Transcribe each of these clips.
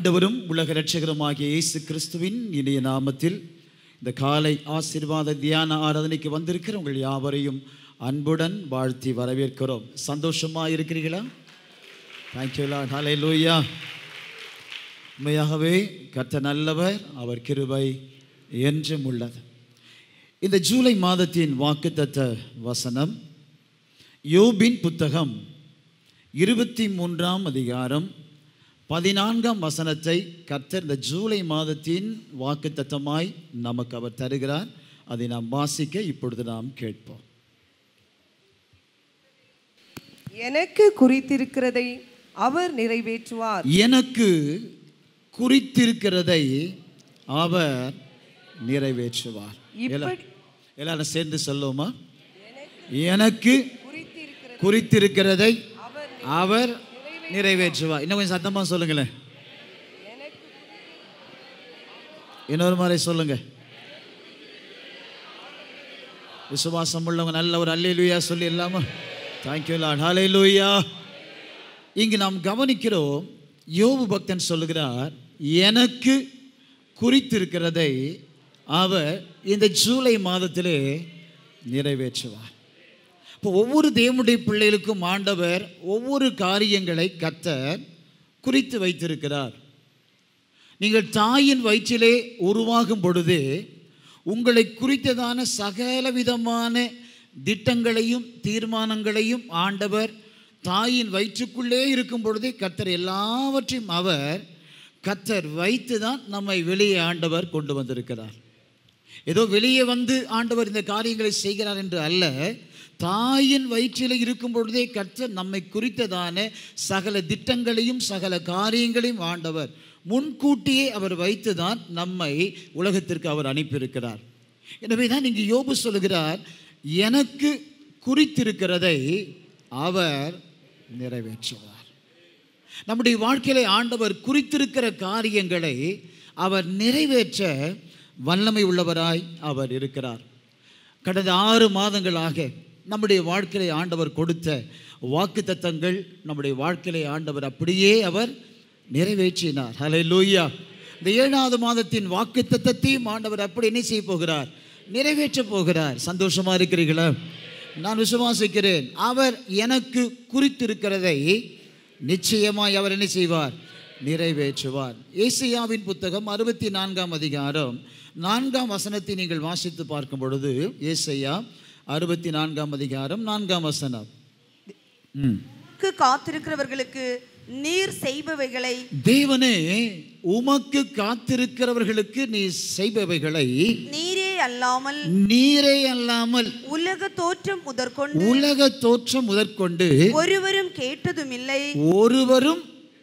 ஆண்டவரும் உலக இரட்சகருமாகிய இயேசு கிறிஸ்துவின் இனிய நாமத்தில் இந்த காலை ஆசீர்வாத தியான ஆராதனைக்கு வந்திருக்கிற உங்கள் யாவரையும் அன்புடன் வாழ்த்தி வரவேற்கிறோம் சந்தோஷமாக இருக்கிறீர்களா தேங்க்யூ லார்ட் ஹalleluya உண்மையாகவே கர்த்தர் நல்லவர் அவர் கிருபை என்றும் உள்ளது இந்த ஜூலை மாதத்தின் வாக்குத்தத்த வசனம் யோபின் புத்தகம் இருபத்தி மூன்றாம் அதிகாரம் பதினான்காம் வசனத்தை கர்த்தர் இந்த ஜூலை மாதத்தின் வாக்குத்தத்தமாய் நமக்கு அவர் தருகிறார் அதை நாம் வாசிக்க இப்பொழுது நாம் கேட்போம் எனக்கு குறித்திருக்கிறதை அவர் நிறைவேற்றுவார் எனக்கு குறித்திருக்கிறதை அவர் நிறைவேற்றுவார் எல்லா- இப்படி எல்லாரும் சேர்ந்து சொல்லுவோமா எனக்கு குறித்திருக்கிறது குறித்திருக்கிறதை அவர் அவர் நிறைவேற்றுவார் இன்னும் கொஞ்சம் சத்தமா சொல்லுங்களேன் இன்னொரு மாதிரி சொல்லுங்க விசுவாசம் உள்ளவங்க நல்ல ஒரு அல்லேலூயா சொல்லி இல்லாம தேங்க்யூ லார்ட் ஹalleluya இங்கு நாம் கவனிக்கிறோம் யோபு பக்தன் சொல்லுகிறார் எனக்கு குறித்திருக்கிறதை அவர் இந்த ஜூலை மாதத்திலே நிறைவேற்றுவார் இப்போ ஒவ்வொரு தேவனுடைய பிள்ளைகளுக்கும் ஆண்டவர் ஒவ்வொரு காரியங்களை கத்தர் குறித்து வைத்திருக்கிறார் நீங்கள் தாயின் வயிற்றிலே உருவாகும் பொழுது உங்களை குறித்ததான சகல விதமான திட்டங்களையும் தீர்மானங்களையும் ஆண்டவர் தாயின் வயிற்றுக்குள்ளே இருக்கும் பொழுதே கத்தர் எல்லாவற்றையும் அவர் கத்தர் வைத்து தான் நம்மை வெளியே ஆண்டவர் கொண்டு வந்திருக்கிறார் ஏதோ வெளியே வந்து ஆண்டவர் இந்த காரியங்களை செய்கிறார் என்று அல்ல தாயின் வயிற்றில் இருக்கும் பொழுதே கர்த்தர் நம்மை குறித்ததான சகல திட்டங்களையும் சகல காரியங்களையும் ஆண்டவர் முன்கூட்டியே அவர் வைத்துதான் நம்மை உலகத்திற்கு அவர் அனுப்பியிருக்கிறார் எனவே தான் இங்கு யோபு சொல்லுகிறார் எனக்கு குறித்திருக்கிறதை அவர் நிறைவேற்றுவார் நம்முடைய வாழ்க்கையிலே ஆண்டவர் குறித்திருக்கிற காரியங்களை அவர் நிறைவேற்ற வல்லமை உள்ளவராய் அவர் இருக்கிறார் கடந்த ஆறு மாதங்களாக நம்முடைய வாழ்க்கையிலே ஆண்டவர் கொடுத்த வாக்குத்தத்தங்கள் நம்முடைய வாழ்க்கையிலே ஆண்டவர் அப்படியே அவர் நிறைவேற்றினார் ஹலே லூயா இந்த ஏழாவது மாதத்தின் வாக்குத்தத்தத்தையும் ஆண்டவர் அப்படி என்ன செய்ய போகிறார் நிறைவேற்றப் போகிறார் சந்தோஷமா இருக்கிறீர்களா நான் விசுவாசிக்கிறேன் அவர் எனக்கு குறித்திருக்கிறதை நிச்சயமாய் அவர் என்ன செய்வார் நிறைவேற்றுவார் ஏசியாவின் புத்தகம் அறுபத்தி நான்காம் அதிகாரம் நான்காம் வசனத்தை நீங்கள் வாசித்து பார்க்கும் பொழுது ஏசையா அறுபத்தி நான்காம் அதிகாரம் நான்காம் வசனம் ம். உமக்கு காத்திருக்கிறவர்களுக்கு நீர் செய்பவைகளை தேவனே உமக்கு காத்திருக்கிறவர்களுக்கு நீ செய்பவைகளை நீரே அல்லாமல் நீரே அல்லாமல் உலக தோற்றம் முதற்கொண்டு உலக தோற்றம் முதற்கொண்டு ஒருவரும் கேட்டதுமில்லை ஒருவரும்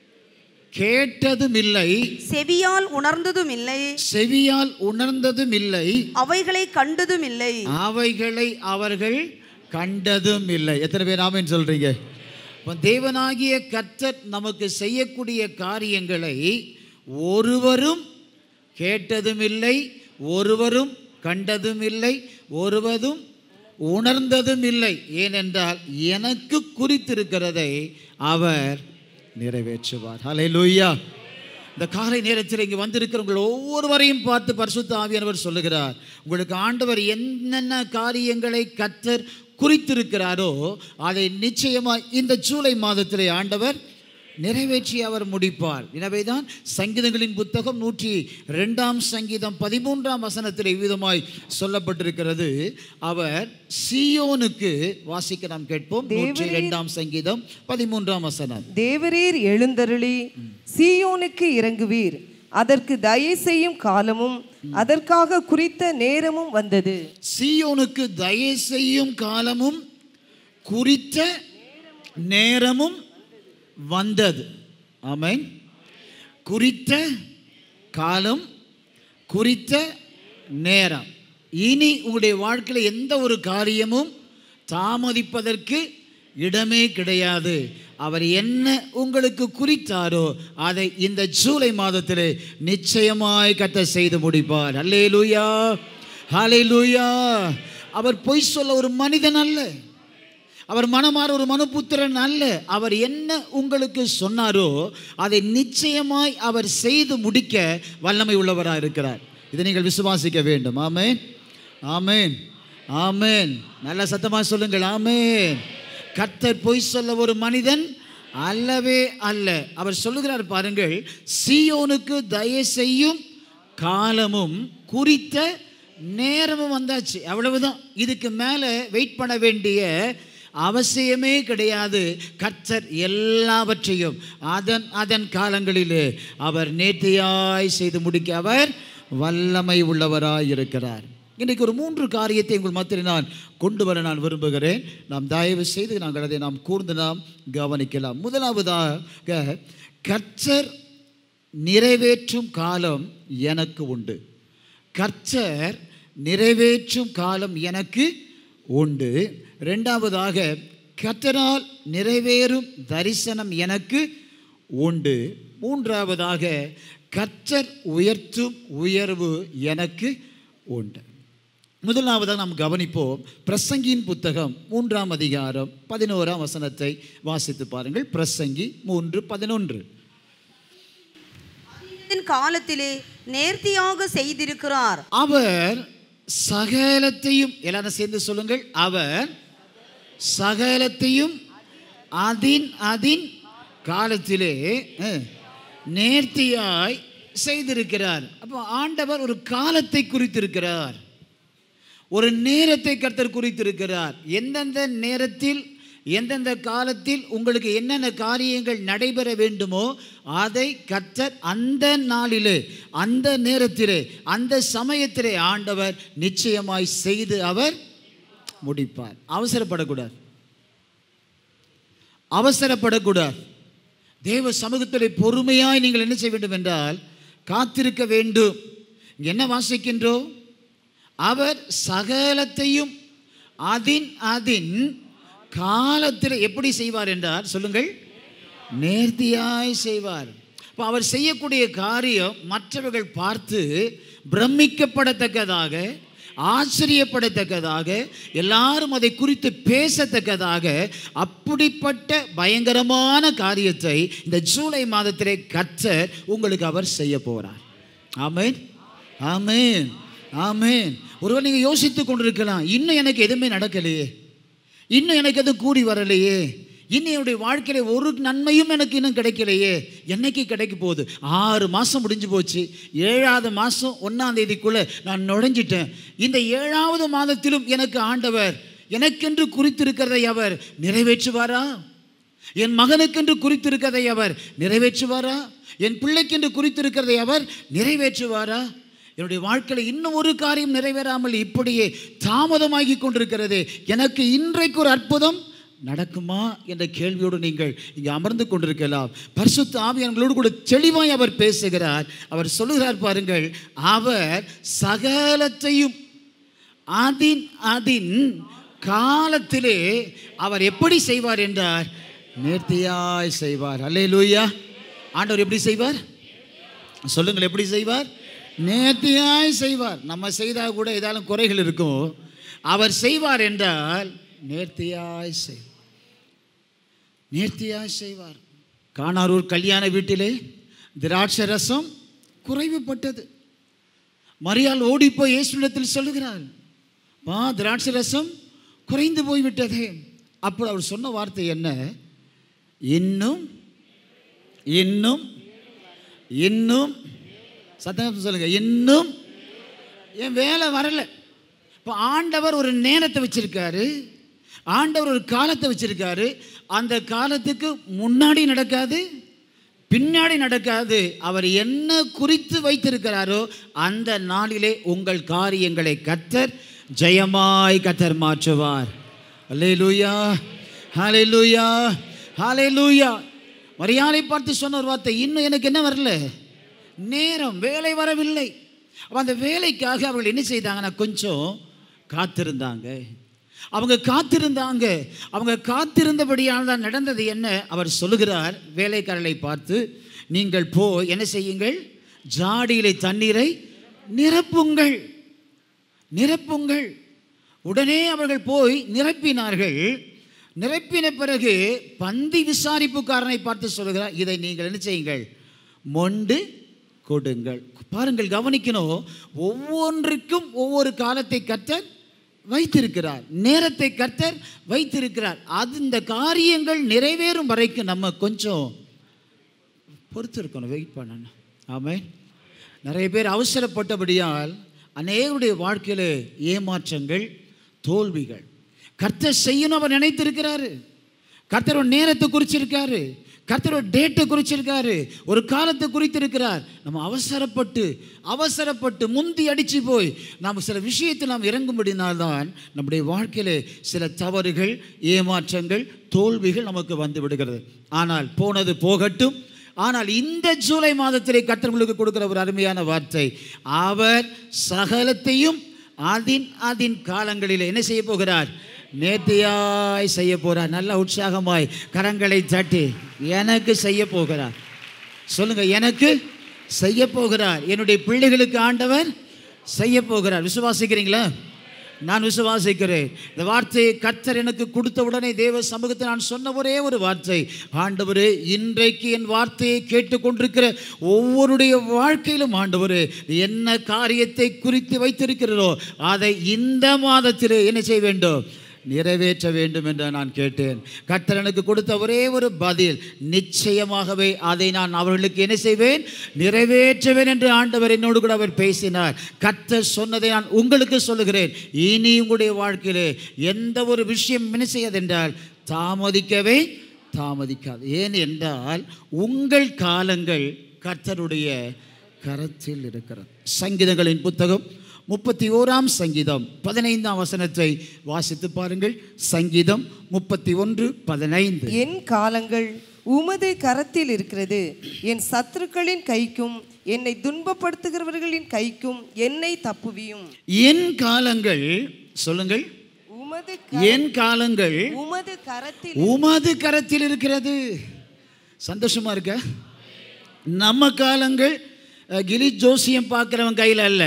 கேட்டதும் இல்லை செவியால் உணர்ந்ததும் இல்லை செவியால் உணர்ந்ததும் இல்லை அவைகளை கண்டதும் இல்லை அவைகளை அவர்கள் கண்டதும் இல்லை எத்தனை பேர் ஆமென் சொல்றீங்க அப்ப தேவனாகிய கர்த்தர் நமக்கு செய்யக்கூடிய காரியங்களை ஒருவரும் கேட்டதும் இல்லை ஒருவரும் கண்டதும் இல்லை ஒருவரும் உணர்ந்ததும் இல்லை ஏனென்றால் எனக்கு குறித்திருக்கிறதை அவர் நிறைவேற்றுவார் ஹalleluya இந்த காலை நேரத்தில் இங்கே வந்திருக்கிறவங்கள் ஒவ்வொருவரையும் பார்த்து பரிசுத்த ஆவியானவர் சொல்லுகிறார் உங்களுக்கு ஆண்டவர் என்னென்ன காரியங்களை கத்தர் குறித்திருக்கிறாரோ அதை நிச்சயமாக இந்த ஜூலை மாதத்திலே ஆண்டவர் நிறைவேற்றி அவர் முடிப்பார் எனவேதான் சங்கீதங்களின் புத்தகம் நூற்றி ரெண்டாம் சங்கீதம் பதிமூன்றாம் வசனத்தில் விதமாய் சொல்லப்பட்டிருக்கிறது அவர் சியோனுக்கு வாசிக்க நாம் கேட்போம் நூற்றி ரெண்டாம் சங்கீதம் பதிமூன்றாம் வசனம் தேவரீர் எழுந்தருளி சீயோனுக்கு இறங்குவீர் அதற்கு தயை செய்யும் காலமும் அதற்காக குறித்த நேரமும் வந்தது சீயோனுக்கு தயை செய்யும் காலமும் குறித்த நேரமும் வந்தது ஆமென் குறித்த காலம் குறித்த நேரம் இனி உங்களுடைய வாழ்க்கையில் எந்த ஒரு காரியமும் தாமதிப்பதற்கு இடமே கிடையாது அவர் என்ன உங்களுக்கு குறித்தாரோ அதை இந்த ஜூலை மாதத்திலே நிச்சயமாய் கத்த செய்து முடிப்பார் அல்லேலூயா ஹalleluya அவர் பொய் சொல்ல ஒரு மனிதன் அல்ல அவர் மனமாற ஒரு மனுபுத்திரன் அல்ல அவர் என்ன உங்களுக்கு சொன்னாரோ அதை நிச்சயமாய் அவர் செய்து முடிக்க வல்லமை உள்ளவராக இருக்கிறார் இதை நீங்கள் விசுவாசிக்க வேண்டும் ஆமென் ஆமென் ஆமென் நல்ல சத்தமாக சொல்லுங்கள் ஆமென் கர்த்தர் பொய் சொல்ல ஒரு மனிதன் அல்லவே அல்ல அவர் சொல்லுகிறார் பாருங்கள் சீயோனுக்கு தயை செய்யும் காலமும் குறித்த நேரமும் வந்தாச்சு அவ்வளவுதான் இதுக்கு மேலே வெயிட் பண்ண வேண்டிய அவசியமே கிடையாது கர்த்தர் எல்லாவற்றையும் அதன் அதன் காலங்களிலே அவர் நேர்த்தியாய் செய்து முடிக்க அவர் வல்லமை உள்ளவராய் இருக்கிறார் இன்றைக்கு ஒரு மூன்று காரியத்தை உங்கள் மத்தியில் நான் கொண்டு வர நான் விரும்புகிறேன் நாம் தயவு செய்து நாங்கள் அதை நாம் கூர்ந்து நாம் கவனிக்கலாம் முதலாவதாக கர்த்தர் நிறைவேற்றும் காலம் எனக்கு உண்டு கர்த்தர் நிறைவேற்றும் காலம் எனக்கு உண்டு ரெண்டாவதாக கர்த்தரால் நிறைவேறும் தரிசனம் எனக்கு உண்டு மூன்றாவதாக கர்த்தர் உயர்த்தும் உயர்வு எனக்கு உண்டு முதலாவதாக நாம் கவனிப்போம் பிரசங்கியின் புத்தகம் மூன்றாம் அதிகாரம் பதினோராம் வசனத்தை வாசித்து பாருங்கள் பிரசங்கி மூன்று பதினொன்று இதன் காலத்திலே நேர்த்தியாக செய்திருக்கிறார் அவர் சகலத்தையும் எல்லாரும் சேர்ந்து சொல்லுங்கள் அவர் சகலத்தையும் அதின் அதின் காலத்திலே அஹ், நேர்த்தியாய் செய்திருக்கிறார் அப்போ ஆண்டவர் ஒரு காலத்தை குறித்திருக்கிறார் ஒரு நேரத்தை கர்த்தர் குறித்திருக்கிறார் எந்தெந்த நேரத்தில் எந்தெந்த காலத்தில் உங்களுக்கு என்னென்ன காரியங்கள் நடைபெற வேண்டுமோ அதை கர்த்தர் அந்த நாளிலே அந்த நேரத்திலே அந்த சமயத்திலே ஆண்டவர் நிச்சயமாய் செய்து அவர் முடிப்பார் அவசரப்படக்கூடாது அவசரப்படக்கூடாது தேவ சமூகத்திலே பொறுமையாய் நீங்கள் என்ன செய்ய வேண்டும் என்றால் காத்திருக்க வேண்டும் இங்க என்ன வாசிக்கின்றோம் அவர் சகலத்தையும் அதின் அதின் காலத்தில் எப்படி செய்வார் என்றால் சொல்லுங்கள் நேர்த்தியாய் செய்வார் இப்போ அவர் செய்யக்கூடிய காரியம் மற்றவர்கள் பார்த்து பிரமிக்கப்படத்தக்கதாக ஆச்சரியப்படத்தக்கதாக எல்லாரும் அதை குறித்து பேசத்தக்கதாக அப்படிப்பட்ட பயங்கரமான காரியத்தை இந்த ஜூலை மாதத்திலே கர்த்தர் உங்களுக்கு அவர் செய்ய போகிறார் ஆமென் ஆமென் ஆமென் ஒருவர் நீங்கள் யோசித்து கொண்டிருக்கலாம் இன்னும் எனக்கு எதுவுமே நடக்கலையே இன்னும் எனக்கு எதுவும் கூடி வரலையே இன்னும் என்னுடைய வாழ்க்கையில ஒரு நன்மையும் எனக்கு இன்னும் கிடைக்கலையே என்னைக்கு கிடைக்க போகுது ஆறு மாதம் முடிஞ்சு போச்சு ஏழாவது மாதம் ஒன்றாம் தேதிக்குள்ளே நான் நுழைஞ்சிட்டேன் இந்த ஏழாவது மாதத்திலும் எனக்கு ஆண்டவர் எனக்கென்று குறித்திருக்கிறதை அவர் நிறைவேற்றுவாரா என் மகனுக்கென்று குறித்திருக்கிறதை அவர் நிறைவேற்றுவாரா என் பிள்ளைக்கென்று குறித்திருக்கிறதை அவர் நிறைவேற்றுவாரா என்னுடைய வாழ்க்கையில் இன்னும் ஒரு காரியம் நிறைவேறாமல் இப்படியே தாமதமாகி கொண்டிருக்கிறது எனக்கு இன்றைக்கு ஒரு அற்புதம் நடக்குமா என்ற கேள்வியோடு நீங்கள் இங்கே அமர்ந்து கொண்டிருக்கலாம் பரிசுத்த ஆவியானங்களோடு கூட தெளிவாய் அவர் பேசுகிறார் அவர் சொல்லுகிறார் பாருங்கள் அவர் சகலத்தையும் அதின் அதின் காலத்திலே அவர் எப்படி செய்வார் என்றார் நேர்த்தியாய் செய்வார் அல்லே லூயா ஆண்டவர் எப்படி செய்வார் சொல்லுங்கள் எப்படி செய்வார் நேர்த்தியாய் செய்வார் நம்ம செய்தால் கூட ஏதாலும் குறைகள் இருக்கும் அவர் செய்வார் என்றால் நேர்த்தியாய் செய் நேர்த்தியாய் செய்வார் காணாரூர் கல்யாண வீட்டிலே திராட்சை ரசம் குறைவுபட்டது மரியாள் ஓடிப்போய் இயேசுவிடத்தில் சொல்லுகிறார் வா திராட்சை ரசம் குறைந்து போய்விட்டதே அப்போ அவர் சொன்ன வார்த்தை என்ன இன்னும் இன்னும் இன்னும் சத்தம் சொல்லுங்க இன்னும் என் வேலை வரல இப்போ ஆண்டவர் ஒரு நேரத்தை வச்சிருக்காரு ஆண்டவர் ஒரு காலத்தை வச்சிருக்காரு அந்த காலத்துக்கு முன்னாடி நடக்காது பின்னாடி நடக்காது அவர் என்ன குறித்து வைத்திருக்கிறாரோ அந்த நாளிலே உங்கள் காரியங்களை கத்தர் ஜெயமாய் கத்தர் மாற்றுவார் அல்லேலூயா ஹalleluya ஹalleluya மரியாதை பார்த்து சொன்ன ஒரு வார்த்தை இன்னும் எனக்கு என்ன வரல நேரம் வேலை வரவில்லை அப்ப அந்த வேலைக்காக அவர்கள் என்ன செய்தாங்கன்னா கொஞ்சம் காத்திருந்தாங்க அவங்க காத்திருந்தாங்க அவங்க காத்திருந்தபடியால் தான் நடந்தது என்ன அவர் சொல்லுகிறார் வேலைக்காரர்களை பார்த்து நீங்கள் போ என்ன செய்யுங்கள் ஜாடியிலே தண்ணீரை நிரப்புங்கள் நிரப்புங்கள் உடனே அவர்கள் போய் நிரப்பினார்கள் நிரப்பின பிறகு பந்தி விசாரிப்புக்காரனை பார்த்து சொல்கிறார் இதை நீங்கள் என்ன செய்யுங்கள் மொண்டு கொடுங்கள் பாருங்கள் கவனிக்கணும் ஒவ்வொன்றுக்கும் ஒவ்வொரு காலத்தை கர்த்தர் வைத்திருக்கிறார் நேரத்தை கர்த்தர் வைத்திருக்கிறார் அது இந்த காரியங்கள் நிறைவேறும் வரைக்கும் நம்ம கொஞ்சம் பொறுத்து இருக்கணும் வெயிட் பண்ணணும் ஆமே நிறைய பேர் அவசரப்பட்டபடியால் அநேகருடைய வாழ்க்கையில் ஏமாற்றங்கள் தோல்விகள் கர்த்தர் செய்யணும் அவர் நினைத்திருக்கிறாரு கர்த்தரோட நேரத்தை குறிச்சிருக்காரு கர்த்தரோட டேட்டை குறிச்சிருக்காரு ஒரு காலத்தை குறித்திருக்கிறார் நம்ம அவசரப்பட்டு அவசரப்பட்டு முந்தி அடிச்சு போய் நாம் சில விஷயத்தில் நாம் இறங்கும்படினால்தான் நம்முடைய வாழ்க்கையில் சில தவறுகள் ஏமாற்றங்கள் தோல்விகள் நமக்கு வந்து விடுகிறது ஆனால் போனது போகட்டும் ஆனால் இந்த ஜூலை மாதத்திலே கர்த்தர்களுக்கு கொடுக்கிற ஒரு அருமையான வார்த்தை அவர் சகலத்தையும் அதின் அதின் காலங்களில் என்ன செய்ய போகிறார் நேர்த்தியாய் செய்ய போகிறார் நல்ல உற்சாகமாய் கரங்களை தட்டி எனக்கு செய்ய போகிறார் சொல்லுங்க எனக்கு செய்ய போகிறார் என்னுடைய பிள்ளைகளுக்கு ஆண்டவர் செய்ய போகிறார் விசுவாசிக்கிறீங்களா நான் விசுவாசிக்கிறேன் இந்த வார்த்தையை கர்த்தர் எனக்கு கொடுத்த உடனே தேவ சமூகத்தை நான் சொன்ன ஒரே ஒரு வார்த்தை ஆண்டவரே இன்றைக்கு என் வார்த்தையை கேட்டுக்கொண்டிருக்கிற ஒவ்வொருடைய வாழ்க்கையிலும் ஆண்டவரே என்ன காரியத்தை குறித்து வைத்திருக்கிறதோ அதை இந்த மாதத்திலே என்ன செய்ய வேண்டும் நிறைவேற்ற வேண்டும் என்று நான் கேட்டேன் கர்த்தர் எனக்கு கொடுத்த ஒரே ஒரு பதில் நிச்சயமாகவே அதை நான் அவர்களுக்கு என்ன செய்வேன் நிறைவேற்றுவேன் என்று ஆண்டவர் என்னோடு கூட அவர் பேசினார் கர்த்தர் சொன்னதை நான் உங்களுக்கு சொல்லுகிறேன் இனி உங்களுடைய வாழ்க்கையிலே எந்த ஒரு விஷயம் என்ன செய்யாதென்றால் தாமதிக்கவே தாமதிக்காது ஏன் என்றால் உங்கள் காலங்கள் கர்த்தருடைய கரத்தில் இருக்கிறது சங்கீதங்களின் புத்தகம் முப்பத்தி ஓராம் சங்கீதம் பதினைந்தாம் வசனத்தை வாசித்து பாருங்கள் சங்கீதம் முப்பத்தி ஒன்று பதினைந்து என் காலங்கள் உமது கரத்தில் இருக்கிறது என் சத்துருக்களின் கைக்கும் என்னை துன்பப்படுத்துகிறவர்களின் கைக்கும் என்னை தப்புவியும் என் காலங்கள் சொல்லுங்கள் உமது என் காலங்கள் உமது கரத்தில் உமது கரத்தில் இருக்கிறது சந்தோஷமா இருக்க நம்ம காலங்கள் அஹ், கிளி ஜோசியம் பார்க்குறவன் கையில் அல்ல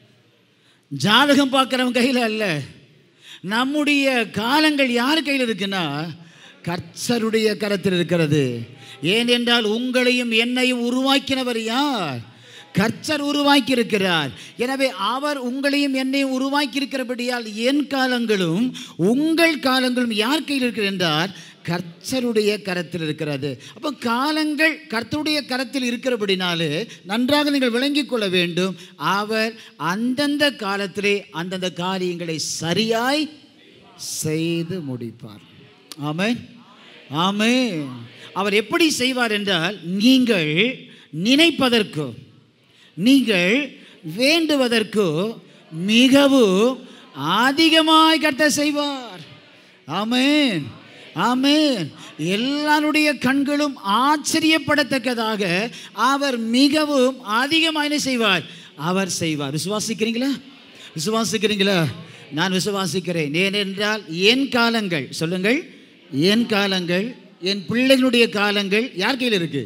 ஜாதகம் பார்க்குறவன் கையில் அல்ல நம்முடைய காலங்கள் யார் கையில் இருக்குன்னா கர்த்தருடைய கரத்தில் இருக்கிறது ஏனென்றால் உங்களையும் என்னையும் உருவாக்கினவர் யார் கர்த்தர் உருவாக்கி இருக்கிறார் எனவே அவர் உங்களையும் என்னையும் உருவாக்கி இருக்கிறபடியால் என் காலங்களும் உங்கள் காலங்களும் யார் கையில் இருக்கிறது என்றால் கர்த்தருடைய கரத்தில் இருக்கிறது அப்போ காலங்கள் கர்த்தருடைய கரத்தில் இருக்கிறபடினாலே நன்றாக நீங்கள் விளங்கிக் கொள்ள வேண்டும் அவர் அந்தந்த காலத்திலே அந்தந்த காரியங்களை சரியாய் செய்து முடிப்பார் ஆமென் ஆமென் அவர் எப்படி செய்வார் என்றால் நீங்கள் நினைப்பதற்கோ நீங்கள் வேண்டுவதற்கோ மிகவும் அதிகமாய் கர்த்தர் செய்வார் ஆமென் ஆமென் எல்லாருடைய கண்களும் ஆச்சரியப்படத்தக்கதாக அவர் மிகவும் அதிகமாக என்ன செய்வார் அவர் செய்வார் விசுவாசிக்கிறீங்களா விசுவாசிக்கிறீங்களா நான் விசுவாசிக்கிறேன் ஏனென்றால் என் காலங்கள் சொல்லுங்கள் என் காலங்கள் என் பிள்ளைகளுடைய காலங்கள் யார் கையில் இருக்கு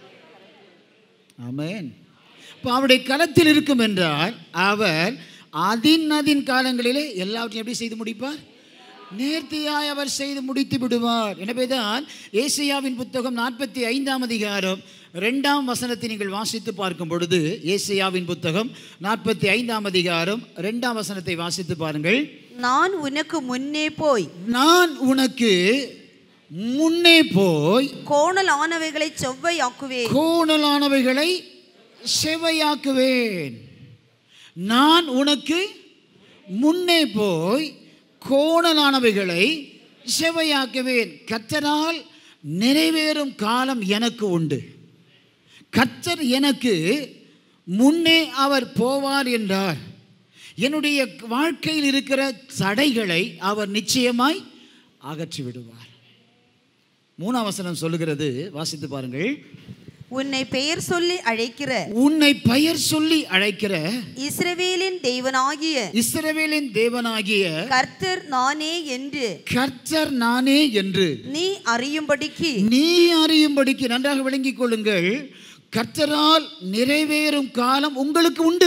ஆமென் இப்போ அவருடைய களத்தில் இருக்கும் என்றால் அவர் அதின் அதின் காலங்களிலே எல்லாவற்றையும் எப்படி செய்து முடிப்பார் நேர்த்தியாய் அவர் செய்து முடித்து விடுவார் எனவேதான் ஏசியாவின் புத்தகம் நாற்பத்தி ஐந்தாம் அதிகாரம் ரெண்டாம் வசனத்தை நீங்கள் வாசித்து பார்க்கும் பொழுது ஏசியாவின் புத்தகம் நாற்பத்தி ஐந்தாம் அதிகாரம் ரெண்டாம் வசனத்தை வாசித்து பாருங்கள் நான் உனக்கு முன்னே போய் நான் உனக்கு முன்னே போய் கோணலானவைகளை செவ்வையாக்குவேன் கோணலானவைகளை செவையாக்குவேன் நான் உனக்கு முன்னே போய் கோணலானவைகளை செவையாக்குவேன் கர்த்தரால் நிறைவேறும் காலம் எனக்கு உண்டு கர்த்தர் எனக்கு முன்னே அவர் போவார் என்றார் என்னுடைய வாழ்க்கையில் இருக்கிற தடைகளை அவர் நிச்சயமாய் அகற்றி விடுவார் மூணாம் வசனம் சொல்லுகிறது வாசித்து பாருங்கள் உன்னை பெயர் சொல்லி அழைக்கிற உன்னை பெயர் சொல்லி அழைக்கிற இஸ்ரவேலின் தேவனாகிய இஸ்ரவேலின் தேவனாகிய கர்த்தர் நானே என்று கர்த்தர் நானே என்று நீ அறியும்படிக்கு நீ அறியும்படிக்கு நன்றாக விளங்கிக் கொள்ளுங்கள் கர்த்தரால் நிறைவேறும் காலம் உங்களுக்கு உண்டு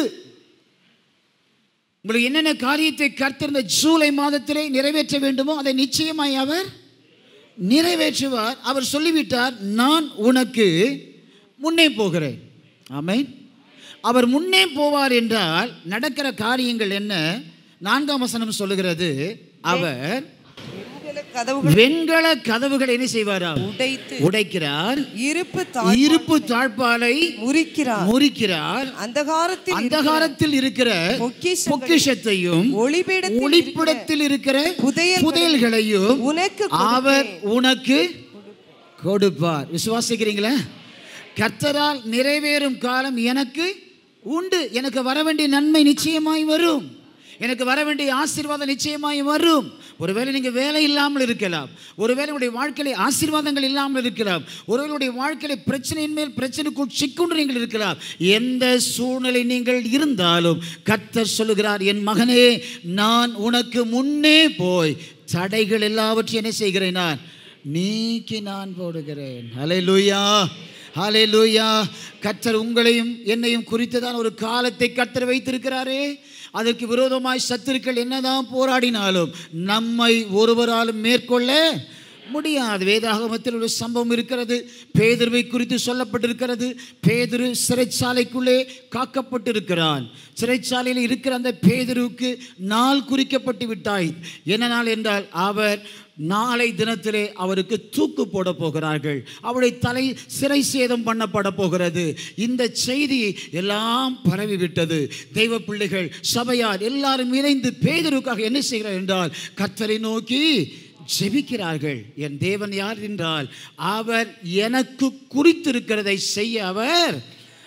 உங்களுக்கு என்னென்ன காரியத்தை கர்த்தர் இந்த ஜூலை மாதத்திலே நிறைவேற்ற வேண்டுமோ அதை நிச்சயமாய் அவர் நிறைவேற்றுவார் அவர் சொல்லிவிட்டார் நான் உனக்கு முன்னே போகிறேன் ஆமென் அவர் முன்னே போவார் என்றால் நடக்கிற காரியங்கள் என்ன நான்காம் வசனம் சொல்லுகிறது அவர் வெண்கல கதவுகள் வெண்கல கதவுகளை என்ன செய்வாரா உடைத்து உடைக்கிறார் இருப்பு தாழ் இருப்பு தாழ்பாலை முறிக்கிறார் முறிக்கிறார் அந்தகாரத்தில் அந்தகாரத்தில் இருக்கிற பொக்கிஷங்களை பொக்கிஷத்தையும் ஒளிபீடத்தில் ஒளிப்பிடத்தில் இருக்கிற புதையல்களை புதையல்களையும் உனக்கு அவர் உனக்கு கொடுப்பார் விசுவாசிக்கிறீங்களா கர்த்தரால் நிறைவேறும் காலம் எனக்கு உண்டு எனக்கு வர வேண்டிய நன்மை நிச்சயமாய் வரும் எனக்கு வர வேண்டிய ஆசீர்வாதம் நிச்சயமாய் வரும் ஒருவேளை நீங்கள் வேலை இல்லாமல் இருக்கலாம் ஒருவேளை உங்களுடைய வாழ்க்கையில ஆசீர்வாதங்கள் இல்லாமல் இருக்கலாம் ஒருவேளை உங்களுடைய வாழ்க்கையில பிரச்சனையின் மேல் பிரச்சனைக்குள் சிக்குண்டு நீங்கள் இருக்கலாம் எந்த சூழ்நிலை நீங்கள் இருந்தாலும் கர்த்தர் சொல்லுகிறார் என் மகனே நான் உனக்கு முன்னே போய் தடைகள் எல்லாவற்றையும் என்ன செய்கிறேன் நான் நீக்கி நான் போடுகிறேன் ஹalleluya ஹalleluya கர்த்தர் உங்களையும் என்னையும் குறித்துதான் ஒரு காலத்தை கர்த்தர் வைத்திருக்கிறாரே அதற்கு விரோதமாய் சத்துருக்கள் என்னதான் போராடினாலும் நம்மை ஒருவராலும் மேற்கொள்ள முடியாது வேதாகமத்தில் ஒரு சம்பவம் இருக்கிறது பேதுருவை குறித்து சொல்லப்பட்டிருக்கிறது பேதுரு சிறைச்சாலைக்குள்ளே காக்கப்பட்டிருக்கிறான் சிறைச்சாலையில் இருக்கிற அந்த பேதுருவுக்கு நாள் குறிக்கப்பட்டு விட்டாய் என்ன நாள் என்றால் அவர் நாளை தினத்திலே அவருக்கு தூக்கு போட போகிறார்கள் அவருடைய தலை சிறை சேதம் பண்ணப்பட போகிறது இந்த செய்தி எல்லாம் பரவிவிட்டது தெய்வ பிள்ளைகள் சபையார் எல்லாரும் இணைந்து பேதருக்காக என்ன செய்கிறார் என்றால் கர்த்தரை நோக்கி ஜெபிக்கிறார்கள் என் தேவன் யார் என்றால் அவர் எனக்கு குறித்திருக்கிறதை செய்ய அவர்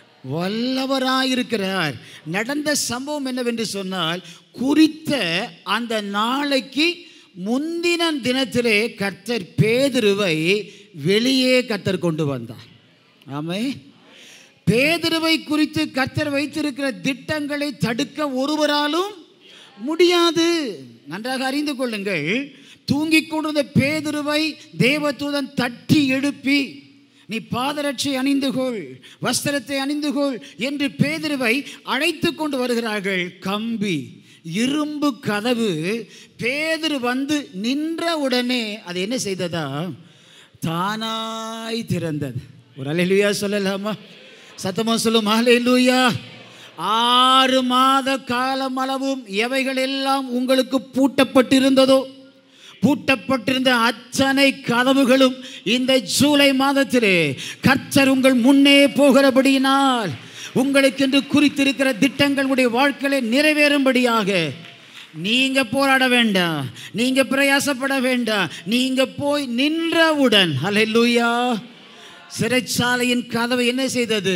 வல்லவராயிருக்கிறார் நடந்த சம்பவம் என்னவென்று சொன்னால் குறித்த அந்த நாளைக்கு முந்தின தினத்திலே கர்த்தர் பேதுருவை வெளியே கர்த்தர் கொண்டு வந்தார் ஆமே பேதுருவை குறித்து கர்த்தர் வைத்திருக்கிற திட்டங்களை தடுக்க ஒருவராலும் முடியாது நன்றாக அறிந்து கொள்ளுங்கள் தூங்கிக் கொண்டிருந்த பேதுருவை தேவதூதன் தட்டி எழுப்பி நீ பாதரட்சை அணிந்து கொள் வஸ்திரத்தை அணிந்து கொள் என்று பேதுருவை அழைத்து கொண்டு வருகிறார்கள் கம்பி இரும்பு கதவு பேதுரு வந்து நின்ற உடனே அது என்ன செய்ததா தானாய் திறந்தது ஒரு அலையிலுயா சொல்லலாமா சத்தமா சொல்லும் அலையிலுயா ஆறு மாத காலம் அளவும் எவைகள் எல்லாம் உங்களுக்கு பூட்டப்பட்டிருந்ததோ பூட்டப்பட்டிருந்த அத்தனை கதவுகளும் இந்த ஜூலை மாதத்திலே கர்த்தர் உங்கள் முன்னே போகிறபடியினால் உங்களுக்கென்று குறித்திருக்கிற திட்டங்கள் உடைய வாழ்க்கையில நிறைவேறும்படியாக நீங்க போராட வேண்டாம் நீங்க பிரயாசப்பட வேண்டாம் நீங்க போய் நின்றவுடன் ஹalleluya சிறைச்சாலையின் கதவு என்ன செய்தது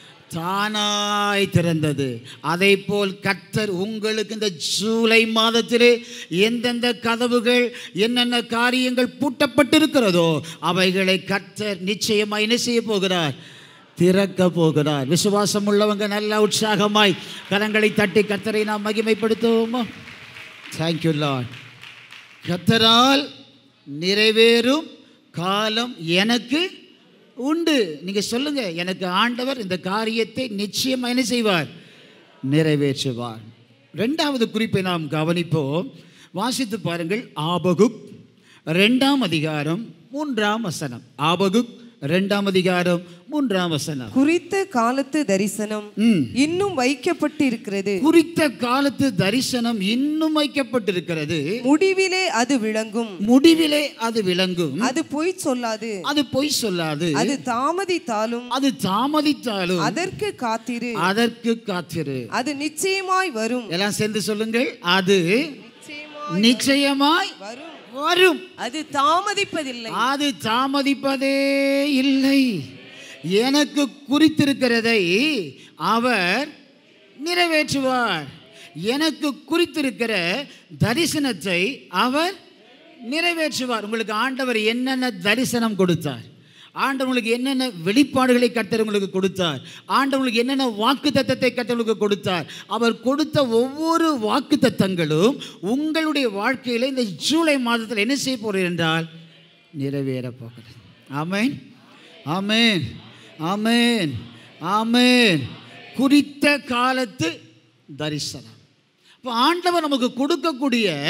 தானாய் திறந்தது அதை போல் கர்த்தர் உங்களுக்கு இந்த ஜூலை மாதத்திலே எந்தெந்த கதவுகள் என்னென்ன காரியங்கள் பூட்டப்பட்டிருக்கிறதோ அவைகளை கர்த்தர் நிச்சயமாய் என்ன செய்ய போகிறார் திறக்க போகிறார் விசுவாசம் உள்ளவங்க நல்ல உற்சாகமாய் கரங்களை தட்டி கர்த்தரை நாம் மகிமைப்படுத்துவோமா தேங்க்யூ லார்ட் கர்த்தரால் நிறைவேறும் காலம் எனக்கு உண்டு நீங்க சொல்லுங்க எனக்கு ஆண்டவர் இந்த காரியத்தை நிச்சயம் என்ன செய்வார் நிறைவேற்றுவார் ரெண்டாவது குறிப்பை நாம் கவனிப்போம் வாசித்து பாருங்கள் ஆபகுக் ரெண்டாம் அதிகாரம் மூன்றாம் வசனம் ஆபகுக் ரெண்டாம் அதிகாரம் மூன்றாம் வசனம் குறித்த காலத்து தரிசனம் ம். இன்னும் வைக்கப்பட்டு இருக்கிறது குறித்த காலத்து தரிசனம் இன்னும் வைக்கப்பட்டிருக்கிறது முடிவிலே அது விளங்கும் முடிவிலே அது விளங்கும் அது பொய் சொல்லாது அது பொய் சொல்லாது அது தாமதித்தாலும் அது தாமதித்தாலும் அதற்கு காத்திரு அதற்கு காத்திரு அது நிச்சயமாய் வரும் எல்லாம் சேர்ந்து சொல்லுங்கள் அது நிச்சயமாய் நிச்சயமாய் வரும் வரும் அது தாமதிப்பதில்லை அது தாமதிப்பதே இல்லை எனக்கு குறித்திருக்கிறதை அவர் நிறைவேற்றுவார் எனக்கு குறித்திருக்கிற தரிசனத்தை அவர் நிறைவேற்றுவார் உங்களுக்கு ஆண்டவர் என்னென்ன தரிசனம் கொடுத்தார் ஆண்டவங்களுக்கு என்னென்ன வெளிப்பாடுகளை கர்த்தர் உங்களுக்கு கொடுத்தார் ஆண்டவங்களுக்கு என்னென்ன வாக்கு தத்தத்தை கர்த்தர்களுக்கு கொடுத்தார் அவர் கொடுத்த ஒவ்வொரு வாக்கு தத்தங்களும் உங்களுடைய வாழ்க்கையில் இந்த ஜூலை மாதத்தில் என்ன செய்ய போகிறது என்றால் நிறைவேறப் போகிறது ஆமென் ஆமென் ஆமென் ஆமென் குறித்த காலத்து தரிசனம் இப்போ ஆண்டவர் நமக்கு கொடுக்கக்கூடிய